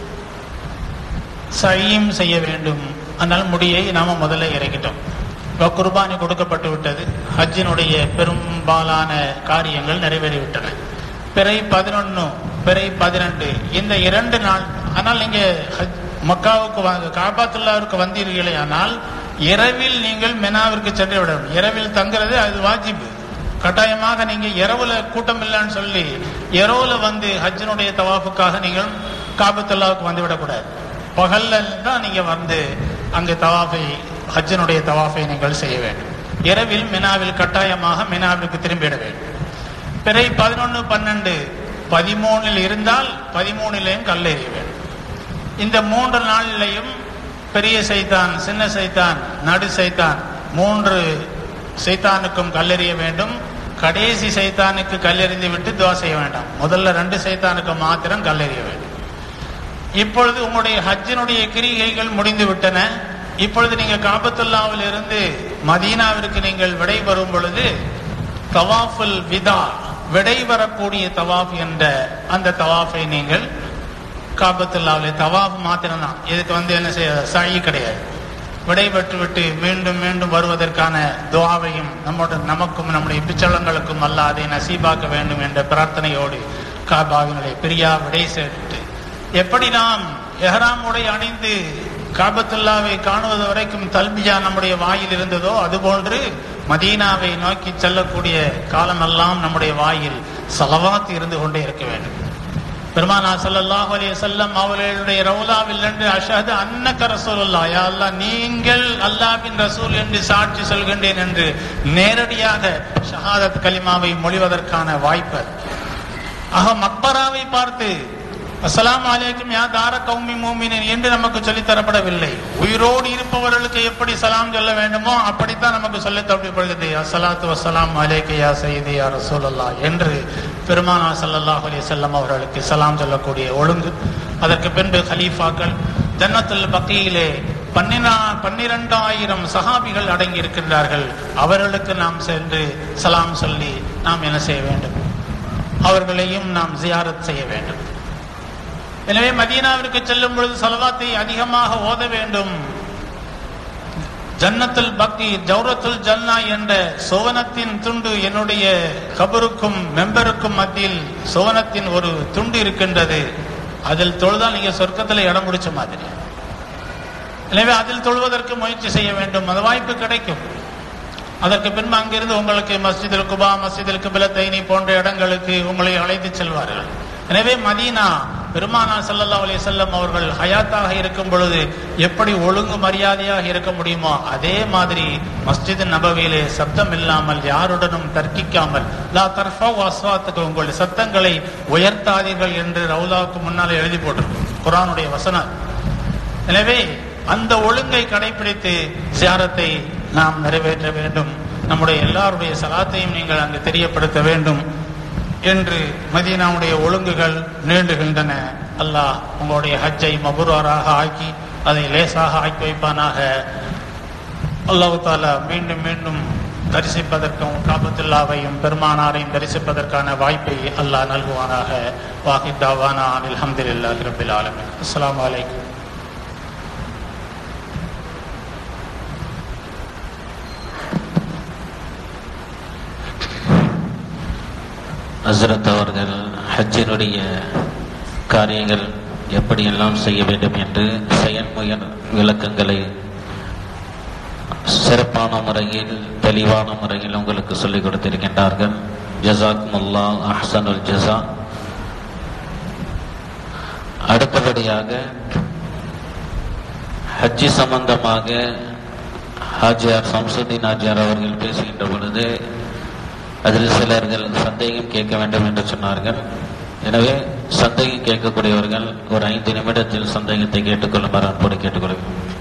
சையும் செய்ய வேண்டும் அதனால் முடியை நாம முதல்ல இறக்கிட்டோம் இப்போ குர்பானி கொடுக்கப்பட்டு விட்டது ஹஜ்ஜினுடைய பெரும்பாலான காரியங்கள் நிறைவேறிவிட்டன பிறை பதினொன்னு பிறை பதினெண்டு இந்த இரண்டு நாள் ஆனால் நீங்க ஹஜ் மக்காவுக்கு வ- காபாத்துல்லாவிற்கு வந்தீர்களே ஆனால் இரவில் நீங்கள் மெனாவிற்கு சென்று விட வேண்டும் இரவில் தங்குறது அது வாஜிபு கட்டாயமாக நீங்க இரவுல கூட்டம் இல்லைன்னு சொல்லி இரவுல வந்து ஹஜ்ஜினுடைய தவாஃபுக்காக நீங்கள் காபத்துல்லாவுக்கு வந்து விடக்கூடாது பகல்ல தான் நீங்க வந்து அங்கு தவாஃபை ஹஜ்ஜினுடைய தவாஃபை நீங்கள் செய்ய வேண்டும் இரவில் மினாவில் கட்டாயமாக மினாவிற்கு திரும்பிட வேண்டும் பிறை பதினொன்று பன்னெண்டு பதிமூணில் இருந்தால் பதிமூணிலையும் கல்லெறிய வேண்டும் இந்த மூன்று நாளிலையும் பெரிய சைத்தான் சின்ன சைத்தான் நடு சைத்தான் மூன்று சைத்தானுக்கும் கல்லெறிய வேண்டும் கடைசி சைத்தானுக்கு கல்லெறிந்து விட்டு துவா செய்ய வேண்டாம் முதல்ல ரெண்டு சைத்தானுக்கு மாத்திரம் கல்லெறிய வேண்டும் இப்பொழுது உங்களுடைய ஹஜ்ஜினுடைய கிரிகைகள் முடிந்து விட்டன இப்பொழுது நீங்க காபத்துல்லாவில் இருந்து மதீனாவிற்கு நீங்கள் விடைபெறும் பொழுது தவாஃபுல் விதா விடைபெறக்கூடிய தவாஃப் என்ற அந்த தவாஃபை நீங்கள் காபத்துல்லாவில் தவாஃப் மாத்திரம் தான் இதுக்கு வந்து என்ன செய்ய சாயி கிடையாது விடைபெற்று விட்டு மீண்டும் மீண்டும் வருவதற்கான துவாவையும் நம்மோட நமக்கும் நம்முடைய பிச்சளங்களுக்கும் அல்ல அதை நசீபாக்க வேண்டும் என்ற பிரார்த்தனையோடு காபாவினுடைய பிரியா விடை சேர்த்து எப்படி நாம் எஹ்ராம் உடை அணிந்து காபத்துல்லாவை காணுவது வரைக்கும் தல்பியா நம்முடைய வாயில் இருந்ததோ அதுபோன்று மதீனாவை நோக்கி செல்லக்கூடிய காலமெல்லாம் நம்முடைய வாயில் சலவாத் இருந்து கொண்டே இருக்க வேண்டும் பெருமானா ஸல்லல்லாஹு அலைஹி வஸல்லம் அவர்களுடைய ரவுலாவில் என்று அஷஹது அன்னக ரசூலுல்லாஹ் யா அல்லாஹ் நீங்கள் அல்லாஹ்வின் ரசூல் என்று சாட்சி சொல்கின்றேன் என்று நேரடியாக ஷஹாதத் கலிமாவை மொழிவதற்கான வாய்ப்பு அது. ஆக மக்பராவை பார்த்து அஸ்ஸலாமு அலைக்கும் யா தார கௌமி மூமினின் என்று நமக்கு சொல்லித் தரப்படவில்லை உயிரோடு இருப்பவர்களுக்கு எப்படி சலாம் சொல்ல வேண்டுமோ அப்படித்தான் நமக்கு சொல்லித் தரப்படுகிறது அஸ்ஸலாத்து வஸ்ஸலாம் அலைக்க யா சையதி யா ரசூலல்லாஹ் என்று பெருமானா ஸல்லல்லாஹு அலைஹி வஸல்லம் அவர்களுக்கு சலாம் சொல்லக்கூடிய ஒழுங்கு அதற்கு பின்பு கலீஃபாக்கள் ஜன்னத்துல் பக்கியிலே பன்னிரா பன்னிரண்டாயிரம் சஹாபிகள் அடங்கி இருக்கின்றார்கள் அவர்களுக்கு நாம் சென்று சலாம் சொல்லி நாம் என்ன செய்ய வேண்டும் அவர்களையும் நாம் ஜியாரத் செய்ய வேண்டும் எனவே மதீனாவிற்கு செல்லும் பொழுது சலவாத்தை அதிகமாக ஓத வேண்டும் ஜன்னத்துல் பக்தி ஜௌரத்துல் ஜன்னா என்ற சோவனத்தின் துண்டு என்னுடைய கபருக்கும் மெம்பருக்கும் மத்தியில் சோவனத்தின் ஒரு துண்டு இருக்கின்றது அதில் தொழுதால் நீங்க சொர்க்கத்தில் இடம் பிடிச்ச மாதிரி எனவே அதில் தொழுவதற்கு முயற்சி செய்ய வேண்டும் அந்த வாய்ப்பு கிடைக்கும் அதற்கு பின்பு அங்கிருந்து உங்களுக்கு மஸ்ஜிதில் குபா மஸ்ஜிதில் கிபிலத்தைனி போன்ற இடங்களுக்கு உங்களை அழைத்து செல்வார்கள் எனவே மதீனா பெருமானா ஸல்லல்லாஹு அலைஹி வஸல்லம் அவர்கள் ஹயாத்தாக இருக்கும் பொழுது எப்படி ஒழுங்கு மரியாதையாக இருக்க முடியுமோ அதே மாதிரி மஸ்ஜித் நபவியிலே சப்தம் இல்லாமல் யாருடனும் தர்க்கிக்காமல் லா தர்ஃபவு அஸ்வாத்துக்கு உங்களுடைய சத்தங்களை உயர்த்தாதீர்கள் என்று ரவுலாவுக்கு முன்னால் எழுதி போட்டிருக்கும் குர்ஆனுடைய வசனம் எனவே அந்த ஒழுங்கை கடைபிடித்து சியாரத்தை நாம் நிறைவேற்ற வேண்டும் நம்முடைய எல்லாருடைய சலாத்தையும் நீங்கள் அங்கு தெரியப்படுத்த வேண்டும் என்று மதீனாவுடைய ஒழுங்குகள் நீண்டுகின்றன அல்லாஹ் உங்களுடைய ஹஜ்ஜை மபுராராக ஆக்கி அதை லேசாக ஆக்கி வைப்பானாக அல்லாஹ் தாலா மீண்டும் மீண்டும் தரிசிப்பதற்கும் காபத்துல்லாவையும் பெருமானாரையும் தரிசிப்பதற்கான வாய்ப்பை அல்லாஹ் நல்குவானாக வாஹித்தாவானா அல்ஹம்துலில்லாஹி ரபில் ஆலமீன் அஸ்ஸலாமு அலைக்கும்
ஹஸ்ரத் அவர்கள் ஹஜ்ஜினுடைய காரியங்கள் எப்படியெல்லாம் செய்ய வேண்டும் என்று செயல்முயல் விளக்கங்களை சிறப்பான முறையில் தெளிவான முறையில் உங்களுக்கு சொல்லிக் கொடுத்திருக்கின்றார்கள் ஜசாக்முல்லா அஹ்சனுல் ஜஸா அடுத்தபடியாக ஹஜ்ஜி சம்பந்தமாக ஹாஜியார் சம்சுதீன் ஹாஜியார் அவர்கள் பேசுகின்ற பொழுது அதில் சிலர்கள் சந்தேகம் கேட்க வேண்டும் என்று சொன்னார்கள் எனவே சந்தேகம் கேட்கக்கூடியவர்கள் ஒரு ஐந்து நிமிடத்தில் சந்தேகத்தை கேட்டுக்கொள்ளுமாறு அன்போடு கேட்டுக்கொள்கிறோம்